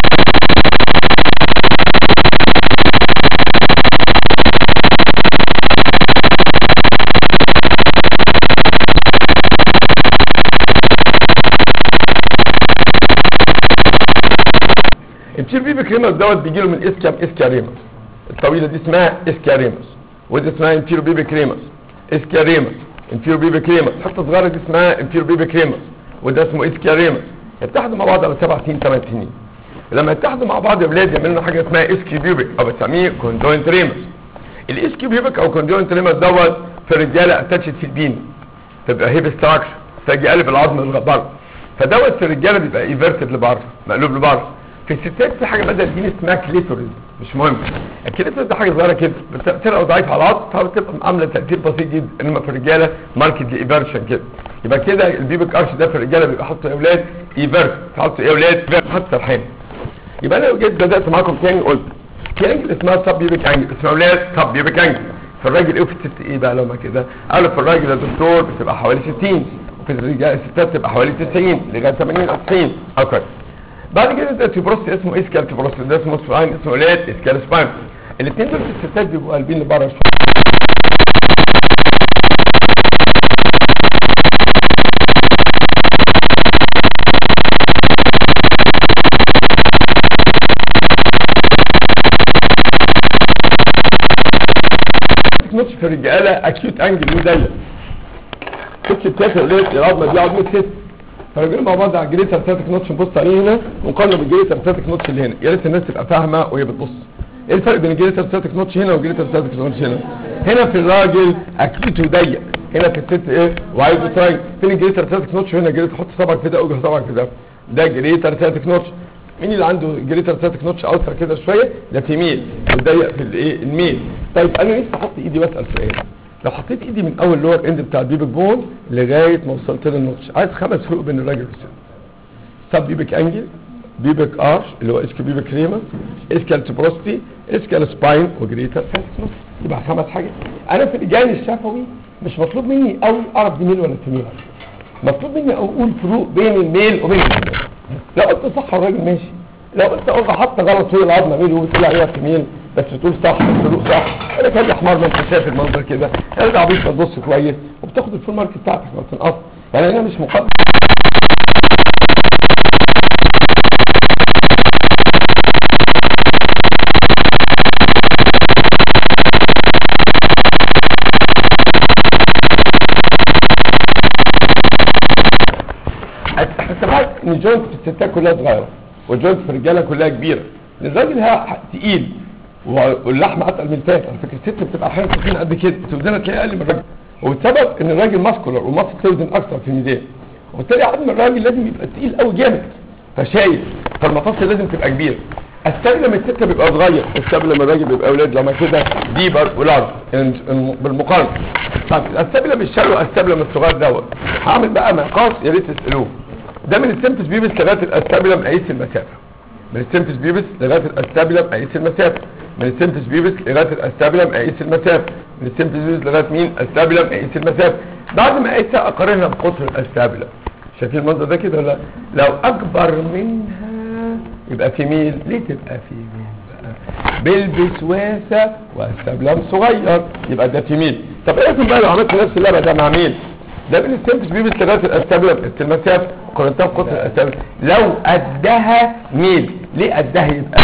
التير بيبي كريمس دوت بيجي له من اسكام اسكاريمس الطويله دي اسمها اسكاريمس ودي اسمها انفيرو بيبي كريمس اسكاريمس انفيرو بيبي كريمس حتى صغيره دي اسمها انفيرو بيبي كريمس وده اسمه اسكاريمس اتحدوا مع بعض على سبع سنين ثمان سنين لما اتحدوا مع بعض يا ولاد يعملوا لنا حاجه اسمها اسكي بيبك او بنسميه كوندوينت ريمس الاسكي بيبك او كوندوينت ريمس دوت في الرجاله اتاتشت في البين تبقى هيب ستراكشر تجي قلب العظم لبره فدوت في الرجاله بيبقى ايفيرتد لبره مقلوب لبره في الستات في حاجه بدل دي اسمها كليتوريز مش مهم الكليتوريز ده حاجه صغيره كده بس بتبقى ضعيف على العظم فبتبقى عامله تاثير بسيط جدا انما في الرجاله ماركت ايفيرشن كده يبقى كده البيبك ارش ده في الرجاله بيبقى حاطه يا اولاد ايفيرت حاطه ايه يا اولاد حاطه سرحان يبقى انا لو جيت بدات معاكم تاني قلت في انجل اسمها سب بيبك انجل اسمها اولاد سب بيبك انجل في الراجل ايه وفي الست ايه بقى لو ما كده قالوا في الراجل يا دكتور بتبقى حوالي 60 وفي الرجال الستات بتبقى حوالي 90 لغايه 80 او 90 او كده بعد كده ده تيبروس اسمه اسكال تيبروس ده اسمه سباين اسمه اولاد اسكال سباين الاثنين دول في الستات بيبقوا قلبين لبره شويه نوتش في الرجاله اكيوت انجل وضيق الستات اللي هي العظمه دي عظمه ست فالرجاله مع بعض على الجريتر ساتيك نوتش نبص عليه هنا ونقارنه بالجريتر ساتيك نوتش اللي هنا يا ريت الناس تبقى فاهمه وهي بتبص ايه الفرق بين الجريتر ساتيك نوتش هنا والجريتر ساتيك نوتش هنا هنا في الراجل اكيوت وضيق هنا في الست ايه وعايز تراي فين الجريتر ساتيك نوتش هنا جريتر حط صبعك في ده اوجه صبعك في ده ده جريتر ساتيك نوتش مين اللي عنده جريتر ساتيك نوتش اوسع كده شويه ده في ميل وضيق في الايه الميل طيب انا نفسي احط ايدي واسال سؤال لو حطيت ايدي من اول لور اند بتاع البيبك بون لغايه ما وصلت للنوتش عايز خمس فروق بين الراجل والست سب بيبك انجل بيبك ارش اللي هو اسكال بيبك ريما اسكال تبروستي اسكال سباين وجريتر ساتيك نوتش يبقى خمس حاجات انا في الجانب الشفوي مش مطلوب مني قوي اعرف دي ميل ولا فيميل مطلوب مني اقول فروق بين الميل وبين الفيميل لو قلت صح الراجل ماشي لو قلت قلت حتى غلط هي العظمه ميل وطلع هي فيميل بس تقول صح الفروق صح انا كان حمار ما انت شايف المنظر كده ارجع بيك بتبص كويس وبتاخد الفول مارك بتاعتك ما تنقص يعني انا مش مقدم حسابات ان الجوينت في الستات كلها صغيره والجوينت في الرجاله كلها كبيره الراجل ها تقيل واللحم اتقل من الفات على فكره الست بتبقى احيانا تخين قد كده توزنها تلاقيها اقل من الراجل والسبب ان الراجل ماسكولار والماسك توزن اكثر في الميزان وبالتالي عظم الراجل لازم يبقى تقيل قوي جامد فشايل فالمفاصل لازم تبقى كبيره السبل لما الست بيبقى صغير السبل لما الراجل بيبقى اولاد لما كده ديبر ولارج بالمقارنه طب السبل مش شالوا السبل من الصغير دوت هعمل بقى مقاس يا ريت تسالوه ده من السمتس بيبس لغايه الاستابيلم قيس المسافه من السمتس بيبس لغايه الاستابيلم قيس المسافه من السمتس بيبس لغايه الاستابيلم قيس المسافه من السمتس بيبس لغايه مين استابيلم قيس المسافه بعد ما قيسها اقارنها بقطر الاستابيلم شايفين المنظر ده كده ولا لو اكبر منها يبقى في ميل ليه تبقى في ميل بقى بلبس واسع واستابيلم صغير يبقى ده في ميل طب ايه بقى لو عملت نفس اللعبه ده مع ميل ده من السمتس بيبس لغايه الاستابيلم قيس المسافه قارنتها بقطر الاستابيلم لو قدها ميل ليه قدها يبقى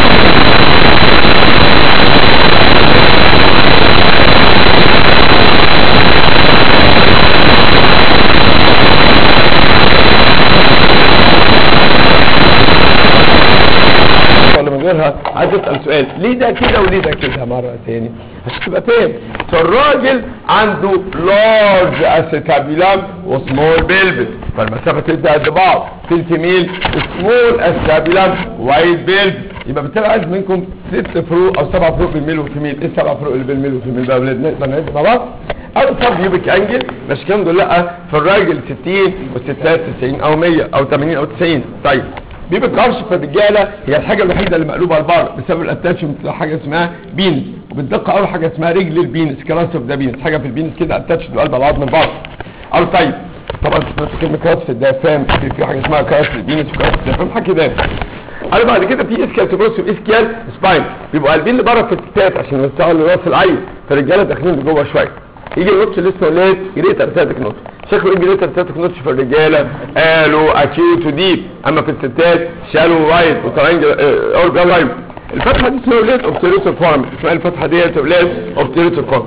ولا من غيرها عايز اسال سؤال ليه ده كده وليه ده كده مره تاني عشان تبقى فاهم فالراجل عنده لارج استابيلام وسمول بيلبس فالمسافه تبدا قد بعض تلت ميل سمول استابيلام وايد بيلبس يبقى بالتالي عايز منكم ست فروق او سبع فروق بالميل والفيميل ايه السبع فروق اللي بالميل والفيميل بقى ولاد نقدر نعد مع بعض اول صف يوبك انجل مش الكلام ده لا في الراجل 60 والستات 90 او 100 او 80 او 90 طيب بيبك قرش في الرجاله هي الحاجه الوحيده اللي مقلوبه على البار بسبب الاتاتشمنت حاجه اسمها بينس وبالدقه اول حاجه اسمها رجل البينس كراس اوف ذا بينس حاجه في البينس كده اتاتش بقلب العظم من بعض او طيب طبعا في كلمه كراس في الدافام في, في حاجه اسمها كراس البينس وكراس الدافام حاجه كده انا بعد كده في اسكال تبروس واسكال سباين بيبقوا قلبين لبره في الستات عشان يوسعوا لراس العين فالرجاله داخلين لجوه شويه يجي النوتش اللي اسمه ليت جريتر ساتيك نوتش شكله ايه جريتر ساتيك نوتش في الرجاله قالوا اكيوت وديب اما في الستات شالو وايد وترانجل اورجان لاين الفتحه دي اسمها ليت اوبتيريتور فورم اسمها الفتحه ديت ليت اوبتيريتور فورم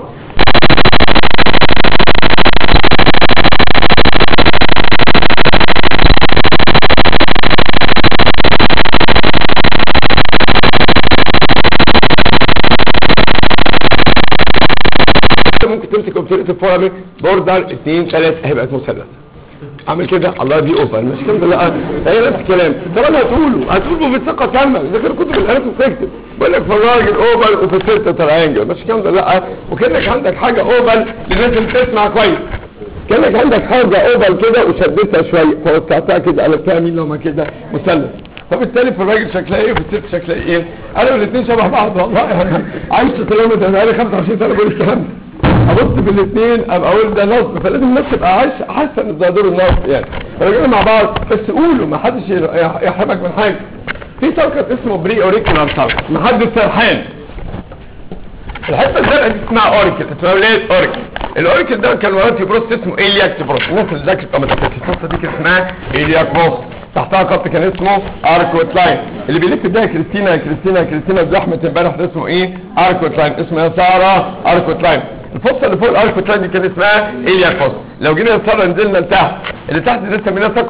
ممكن تمسك اوبتيريتور فورم بوردر 2 3 هيبقى مثلث اعمل كده الله دي اوفر مش كده لا هي نفس الكلام طبعا هتقوله هتقوله بثقه تامه اذا كان كتب الاناتوم تكتب بقول لك في الراجل اوفر وفي الست تريانجل مش كده لا وكانك عندك حاجه اوفر للناس اللي بتسمع كويس كانك عندك حاجه اوفر كده وشدتها شويه فوسعتها كده قلبتها مين لو ما كده مثلث فبالتالي في الراجل شكلها ايه وفي الست شكلها ايه انا والاثنين شبه بعض والله يعني عايش كيلومتر انا بقالي 25 سنه بقول الكلام ده ابص في الاثنين ابقى اقول ده نصب فلازم الناس تبقى عايشه حاسه ان ده دور النصب يعني فراجعين مع بعض بس قولوا ما حدش يحرمك من حاجه في سلكت اسمه بري اوريكولار سلكت ما حدش سرحان الحته الزرقاء دي اسمها اوريكل اسمها ليه اوريكل الاوريكل ده كان وراه في بروست اسمه ايلياك بروست الناس اللي ذاكرت اما تفكر القصه دي كان اسمها ايلياك بروست تحتها خط كان اسمه اركوت لاين اللي بيلف ده كريستينا كريستينا كريستينا بزحمه امبارح ده اسمه ايه اركوت لاين اسمه يا ساره اركوت لاين الفصه اللي فوق الاركوتراين دي كان اسمها اليا فصه لو جينا نصر نزلنا لتحت اللي تحت دي سميناها ساكرو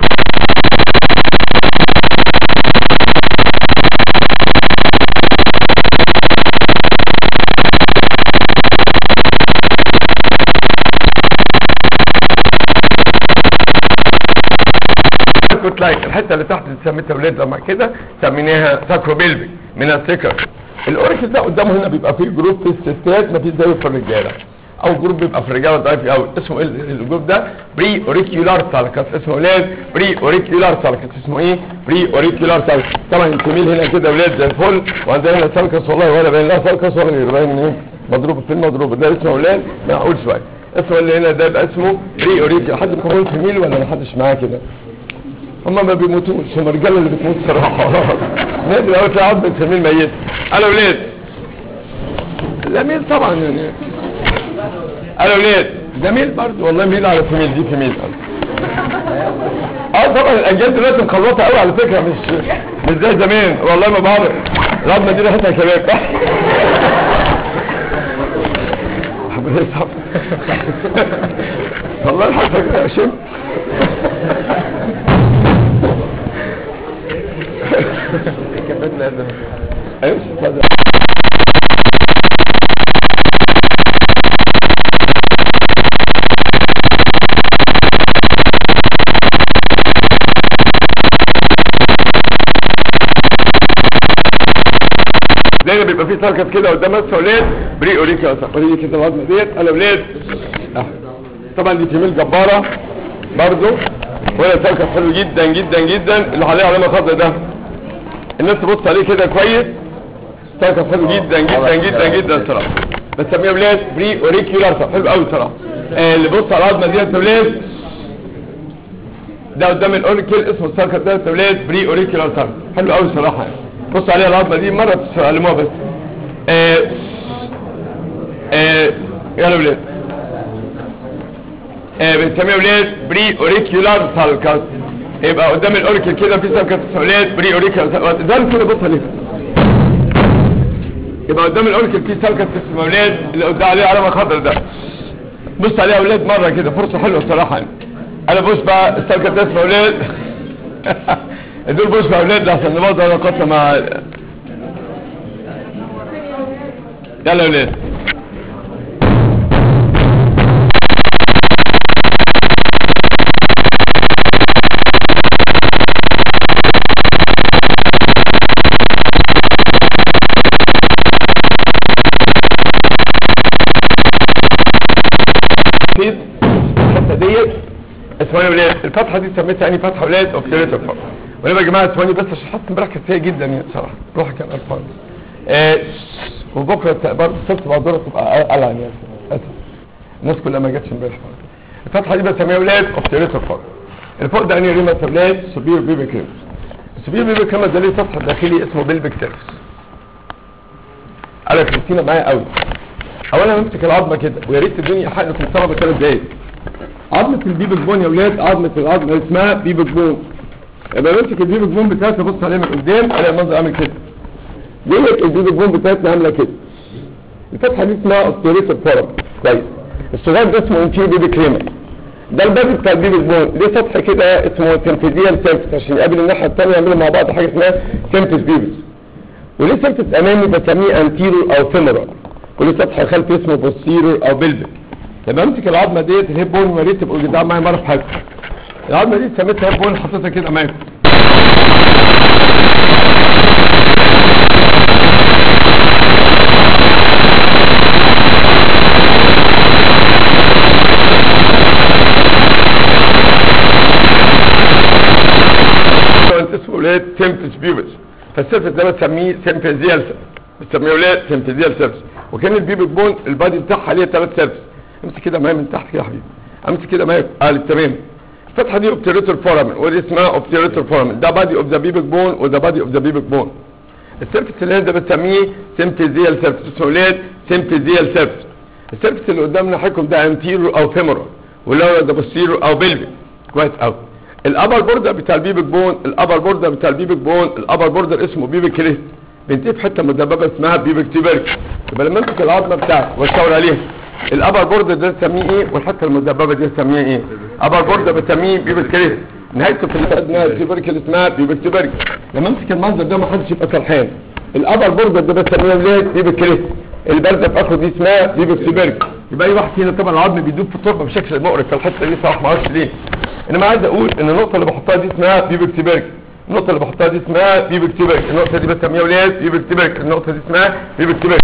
كنت لايك الحته اللي تحت اللي سميتها ولاد لما كده سميناها ساكروبيلفيك من السكر الاوريكل ده قدامه هنا بيبقى فيه جروب في الستات مفيش زيه في الرجاله او جروب بيبقى في الرجاله ضعيف قوي اسمه ايه الجروب ده بري اوريكيولار سالكس اسمه ولاد بري اوريكيولار سالكس اسمه ايه بري اوريكيولار سالكس طبعا الجميل هنا كده ولاد زي الفل وعندنا هنا سالكس والله ولا باين لا سالكس ولا غير باين ايه مضروب في المضروب ده اسمه ولاد معقول شويه اسمه اللي هنا ده يبقى اسمه بري اوريكيولار حد بيقول في ميل ولا ما حدش معاه كده هم ما بيموتوش هم الرجاله اللي بتموت صراحه نادي لو تلاقي عظم بنسميه الميت انا ولاد لا ميل طبعا يعني انا ولاد ده ميل برضه والله ميل على فيميل دي فيميل اه طبعا الاجيال دلوقتي مخلطه قوي على فكره مش مش زي زمان والله ما بعرف العظمه دي ريحتها شباب ربنا يسامحك والله الحمد لله يا شم ايش اتفضل زي ما بيبقى فيه سركس كده قدام بس ولاد بري اوريكا وريني كده العظمه ديت انا ولاد آه. طبعا دي فيميل جباره برضو ولا سركس حلو جدا جدا جدا اللي عليه علامه خضراء ده الناس تبص عليه كده كويس سركس حلو جدا جدا جدا جدا صراحه بسميه ولاد بري اوريكيولار حلو قوي صراحه آه اللي بص على العظمه ديت يا ولاد ده قدام الاوريكل اسمه السركس ده يا ولاد بري اوريكيولار سركس حلو قوي صراحه يعني بص عليها العظمه دي مره تسلموها بس آه آه يلا ولاد آه بنسميها ولاد بري اوريكيولار سالكاس يبقى قدام الاوريكل كده في سالكاس ولاد بري اوريكيولار سالكاس ده كده بص عليه يبقى قدام الاوريكل في سالكاس اسمه ولاد اللي قدام عليه علامه خضراء ده بص عليها ولاد مره كده فرصه حلوه الصراحه يعني انا بص بقى السالكاس ده اسمه ولاد دول بص بقى ولاد عشان نبوظ علاقتنا مع يلا يا ولاد اكيد الحته ديت اسمها ولاد الفتحه دي سميتها يعني فتحه ولاد اوبتيريتور وليه يا جماعه اسمعني بس عشان حاسس امبارح كانت سيئه جدا يعني بصراحه روح كان قرفان آه وبكره برضه السبت بعد الظهر تبقى قلعان يعني اسف الناس كلها ما جاتش امبارح الفتحه دي بسميها ولاد اوبتيريتور فوق الفوق ده يعني ريما ولاد سوبير بيبي كريم السوبير بيبي كريم ده ليه سطح داخلي اسمه بيلبك سيرفس انا كريستينا معايا قوي اولا امسك العظمه كده ويا ريت الدنيا حق في الصلاه بثلاث دقايق عظمه البيبك بون يا ولاد عظمه العظمه اسمها بيبك بون يبقى بمسك البيبك بون بتاعتي ابص عليها من قدام الاقي المنظر عامل كده ديت البيبك بون بتاعتنا عامله كده الفتحه دي اسمها اوستيريتور فورم كويس الصغير ده اسمه انتيرو بيبي كريمر ده الباب بتاع البيبك بون ليه سطح كده اسمه تنفيذيال سيرفس عشان يقابل الناحيه الثانيه يعملوا مع بعض حاجه اسمها سيرفس بيبس وليه سيرفس امامي بسميه انتيرو او فيمورال وليه سطح خلفي اسمه بوستيرور او بلبك لما امسك العظمه ديت الهيب بون يا ريت تبقوا جدعان معايا مره في حاجه العظمه دي سميتها هيب بون حطيتها كده معاكم اسمه ولاد سيمبس بيبس فالسيرفس ده بسميه سيمبيزيال بسميه ولاد سيمبيزيال سيرفس وكان البيبك بون البادي بتاعها ليه ثلاث سيرفس امسك كده معايا من تحت كده يا حبيبي امسك كده معايا قال تمام الفتحه دي اوبتيريتور فورامين ودي اسمها اوبتيريتور فورامين ده بادي اوف ذا بيبك بون وده بادي اوف ذا بيبك بون السيرفس اللي ده بسميه سيمبيزيال سيرفس اسمه ولاد سيمبيزيال سيرفس السيرفس اللي قدامنا حضرتك ده انتيرو او فيمورال واللي هو ده بوستيرو او بلفيك كويس قوي الابر بوردر بتاع البيبك بون الابر بوردر بتاع البيبك بون الابر بوردر اسمه بيبك كريست بنتيه في حته مدببه اسمها بيبك تيبرك يبقى لما امسك العظمه بتاعتي واشاور عليها الابر بورد ده بسميه ايه والحته المدببه دي بسميها ايه ابر بورد بسميه بيبك كريس نهايته في الادنى تبركل اسمها بيبك تبرك لما امسك المنظر ده ما حدش يبقى سرحان الابر بورد ده بسميه ولاد بيبك كريس البرده في اخره دي اسمها بيبك تبرك يبقى اي واحد فينا طبعا العظم بيدوب في التربه بشكل مقرف في الحته دي صح ما اعرفش ليه انما عايز اقول ان النقطه اللي بحطها دي اسمها بيبك تبرك النقطه اللي بحطها دي اسمها بيبك تبرك النقطه دي بسميها ولاد بيبك تبرك النقطه دي اسمها بيبك تبرك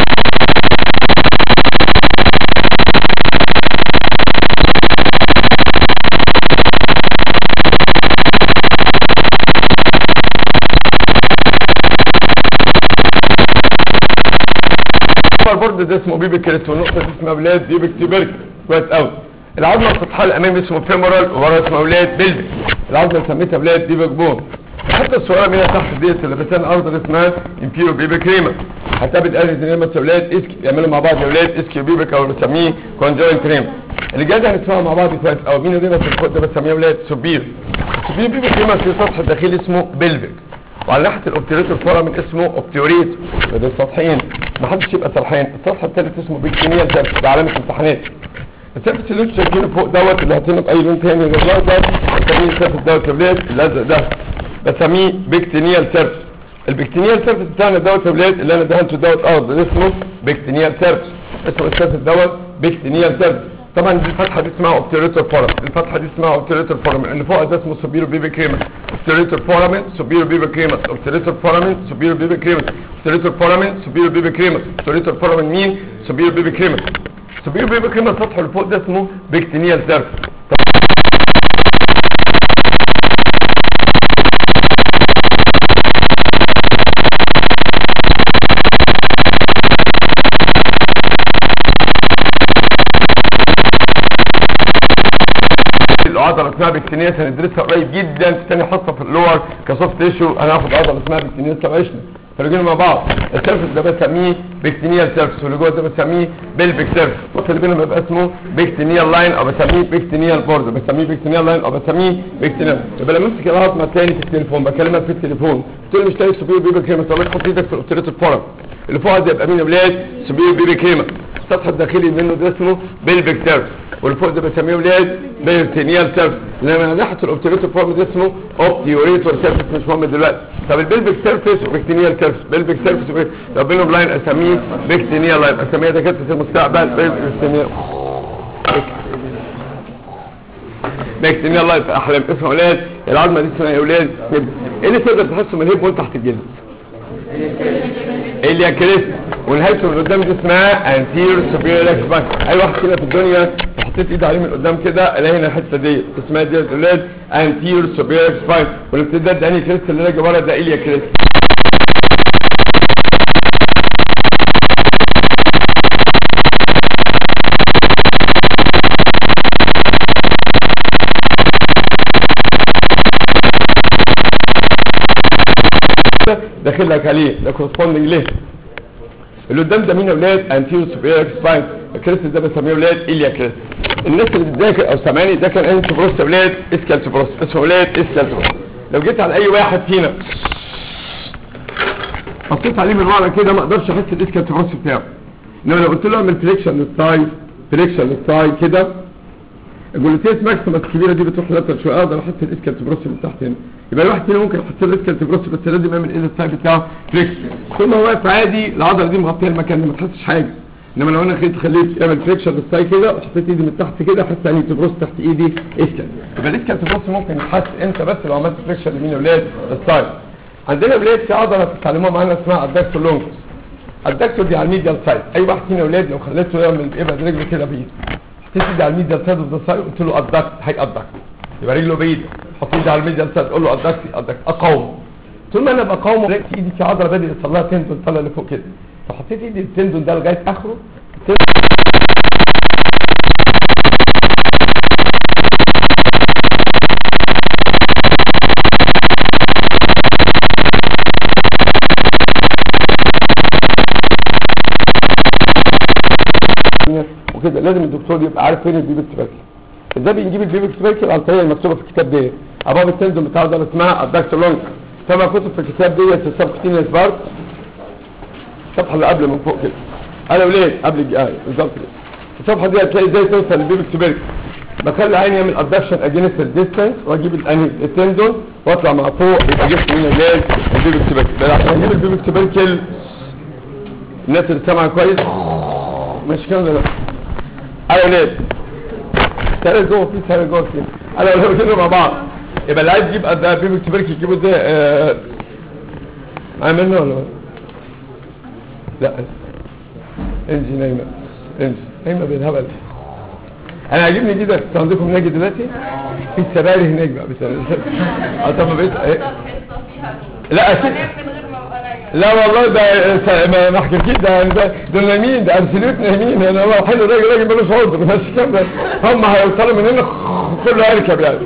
البورد ده اسمه بيبي كريس والنقطه دي اسمها ولاد بيبي تبرك كويس قوي العظمه السطحيه الامامي اسمه فيمورال وورا اسمه ولاد بلبك العظمه اللي سميتها ولاد بيبك بون حتى الصوره من تحت ديت اللي بتان ارض اسمها امبيرو بيبي كريما حتى بتقال ان هم اولاد اسكي بيعملوا مع بعض اولاد اسكي وبيبك او بنسميه كونجوين كريم اللي جاي ده هنسمعها مع بعض كويس قوي مين اللي في الخد ده بسميه ولاد سوبير سوبير بيبي كريما في سطح الداخلي اسمه بلبك وعلى ناحيه الاوبتيريتور فورامين اسمه اوبتيوريتور ده السطحين ما حدش يبقى سرحان السطح الثالث اسمه بيكتينيال سيرفس ده علامه امتحانات السيرفس اللي انتوا شايفينه فوق دوت اللي هاتينه باي لون تاني غير الاخضر بسميه السيرفس دوت يا ولاد الازرق ده بسميه بيكتينيال سيرفس البيكتينيال سيرفس بتاعنا دوت يا ولاد اللي انا دهنته دوت ارض ده اسمه بيكتينيال سيرفس اسمه السيرفس دوت بيكتينيال سيرفس طبعا دي الفتحه دي اسمها اوبتيريتور فورامين الفتحه دي اسمها اوبتيريتور فورامين اللي فوق ده اسمه سوبيرو بيبي كريمس اوبتيريتور فورامين سوبيرو بيبي كريمس اوبتيريتور فورامين سوبيرو بيبي كريمس اوبتيريتور فورامين سوبيرو بيبي كريمس اوبتيريتور فورامين مين سوبيرو بيبي كريمس سوبيرو بيبي كريمس سطحه اللي فوق ده اسمه بيكتينيال سيرفس العضله اسمها بكتينيس هندرسها قريب جدا في تاني حصه في اللور كسوفت تيشو هناخد عضله اسمها بكتينيس وعشنا فرجعنا مع بعض السيرفس ده بسميه بكتينيال سيرفس واللي جوه ده بسميه بلبك سيرفس الخط اللي بينهم يبقى اسمه بكتينيال لاين او بسميه بكتينيال بورد بسميه بكتينيال لاين او بسميه بكتينيال يبقى لما امسك العظمه تاني في التليفون بكلمك في التليفون قلت له مش لاقي سوبير بيبي كريمه طب تحط ايدك في الاوبتريتور فورم اللي فوق ده يبقى مين يا ولاد سوبير بيبي كريمه السطح الداخلي منه ده اسمه بلبك سيرفس واللي فوق ده بسميه ولاد بيرتينيال سيرفس لما ناحيه الاوبتيريتور فورم ده اسمه اوبتيوريتور سيرفس مش مهم دلوقتي طب البلبك سيرفس وبكتينيال سيرفس بلبك سيرفس وبك- لو بينهم لاين اسميه بكتينيال لاين اسميها دكاتره المستقبل بكتينيال بكتينيال لاين في احلام اسمه اولاد العظمه دي اسمها يا اولاد هيب. ايه اللي تقدر تحسه من الهيب وانت تحت الجلد اليا كريس ونهايته من قدام دي اسمها انتير سوبيريور اكسبان اي واحد كده في الدنيا حطيت ايد عليه من قدام كده الاقي هنا الحته دي اسمها دي اولاد انتير سوبيريور اكسبان والامتداد ده انهي كريس اللي راجع ورا ده اليا كريس داخل لك عليه ده كورسبوندنج ليه اللي قدام ده مين يا اولاد انتيرو سوبيريور سباين الكريس ده بسميه اولاد اليا كريس الناس اللي بتذاكر او سامعاني ده كان انت بروس يا اولاد اسكال بروس اسمه اولاد اسكال بروس لو جيت على اي واحد فينا بصيت عليه من ورا كده ما اقدرش احس الاسكال بروس بتاعه انما لو قلت له اعمل فليكشن للسايد فليكشن للسايد كده الجلوتيس ماكسيمس الكبيره دي بتروح لاتر شويه اقدر احس الاسكال بروس من تحت هنا يبقى الواحد فينا ممكن يحس الاسكال بروس بس لازم يعمل ايه السايد بتاعه فليكشن طول ما هو واقف عادي العضله دي مغطيه المكان ما تحسش حاجه انما لو انا خليت خليت اعمل فليكشن للسايد كده وحطيت ايدي من تحت كده احس ان تبروس تحت ايدي اسكال يبقى الاسكال بروس ممكن يتحس انت بس لو عملت فليكشن لمين اولاد السايد عندنا ولاد في عضله بتتعلموها معانا اسمها الدكتور لونجس الدكتور دي على الميديال سايد اي واحد فينا اولاد لو خليته يعمل ابعد رجله كده بايده حطيت ايدي على الميديال سايد اوف ذا سايد قلت له ادكت هي ادكت يبقى رجله بايده حط ايدي على الميديال سايد قول له ادكت ادكت اقاوم طول ما انا بقاومه لقيت ايدي في عضله بدات يحصل لها تندون طالع لفوق كده فحطيت ايدي التندون ده لغايه اخره وكده لازم الدكتور يبقى عارف فين البيبك تباكي ازاي بنجيب البيبك تباكي عن طريق المكتوبه في الكتاب ده ابواب التندون بتاعه ده اسمها الدكتور لونج سبع كتب في الكتاب ديت السبكتينيس بارت الصفحه اللي قبل من فوق كده انا وليه قبل الآية بالظبط كده الصفحه دي هتلاقي ازاي توصل للبيبك تبرك بخلي عيني يعمل ادكشن اجينست الديستنس واجيب الاني التندون واطلع مع فوق يبقى جبت من الجاي البيبك تبرك بل عشان اجيب البيبك تبركل الناس اللي سامعه كويس مش كده ولا لا ايوه ليه سهل جوه في سهل جوه في انا لو كده مع بعض يبقى اللي عايز يجيب قد بيبك تبرك يجيبه ازاي آه، عملنا ولا لا انجي نايمه انجي نايمه بالهبل انا عاجبني جدا انتوا عندكم ناجي دلوقتي في سراير هناك بقى بس اه طب ما بقيت إيه؟ لا أكيد. لا والله ده س- ما ما حكيتش ده يعني ده دول نايمين ده ارسلوت نايمين انا هو حلو راجل راجل ملوش عذر مش كام ده هم هيوصلوا من هنا كله هيركب يعني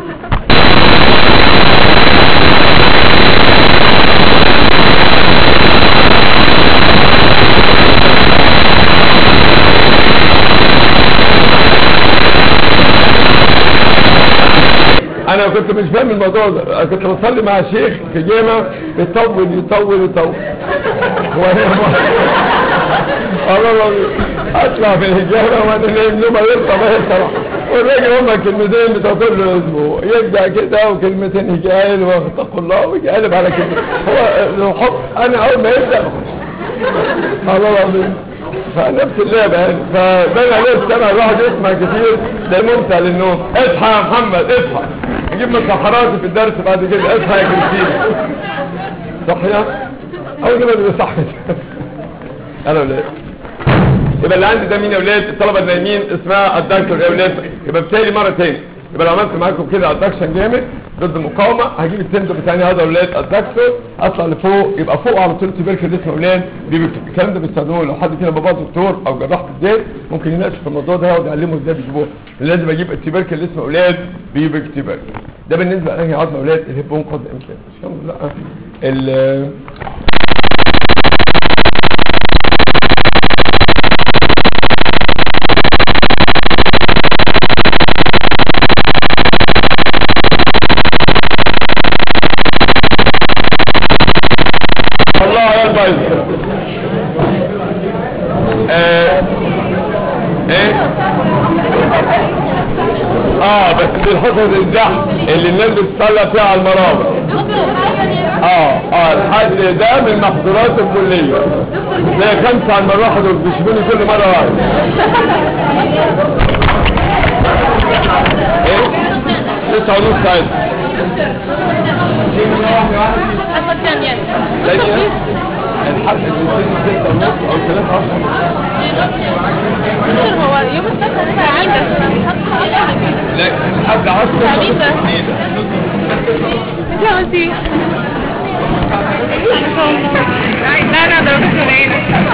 انا كنت مش فاهم الموضوع ده أنا كنت بصلي مع شيخ في جامع يطول يطول يطول وانا الله العظيم اطلع في الجامع وانا نايم نوم يرقى ما يطلع والراجل هما كلمتين بتوع كل اسبوع يبدا كده وكلمتين يجي قايل واتقوا الله ويجي قالب على كده هو لو حط انا اول ما يبدا الله العظيم فنفس اللعبة يعني فبين عليه السمع الواحد يسمع كتير ده ممتع للنوم اصحى يا محمد اصحى نجيب مسحراتي في الدرس بعد كده اصحى يا كريستين صحيح اول كده اللي صحي انا ولا إيه؟ يبقى اللي عندي ده مين يا اولاد الطلبه النايمين اسمها الدكتور يا اولاد يبقى بالتالي مره تاني يبقى لو عملت معاكم كده ادكشن جامد ضد المقاومه هجيب التندو بتاعي هذا يا اولاد الدكتور اطلع لفوق يبقى فوق على طول تبركل اسمه اولاد بيكتب الكلام ده بيستخدموه لو حد فينا بابا دكتور او جراح الديل ممكن يناقش في الموضوع ده يقعد يعلمه ازاي بيجيبوه لازم اجيب التبركل اسمه اولاد بيبك تبركل ده بالنسبه لانهي عظمه اولاد الهبون قد امكان مش كده لا ال الله يا البايظ آه. ايه اه بس دي الحصص الزحم اللي الناس بتصلى فيها على المرابط اه اه الحد ده من محظورات الكلية زي خمسة على المروحة دول بيشوفوني كل مرة واحد ايه تسعة ونص ساعات الحصة الثانية ثانية الحد اللي ستة ونص او ثلاثة عشر دكتور هو يوم السبت هتبقى عيد لا الحد عشر عيد لا قلتي لا لا درجة قليلة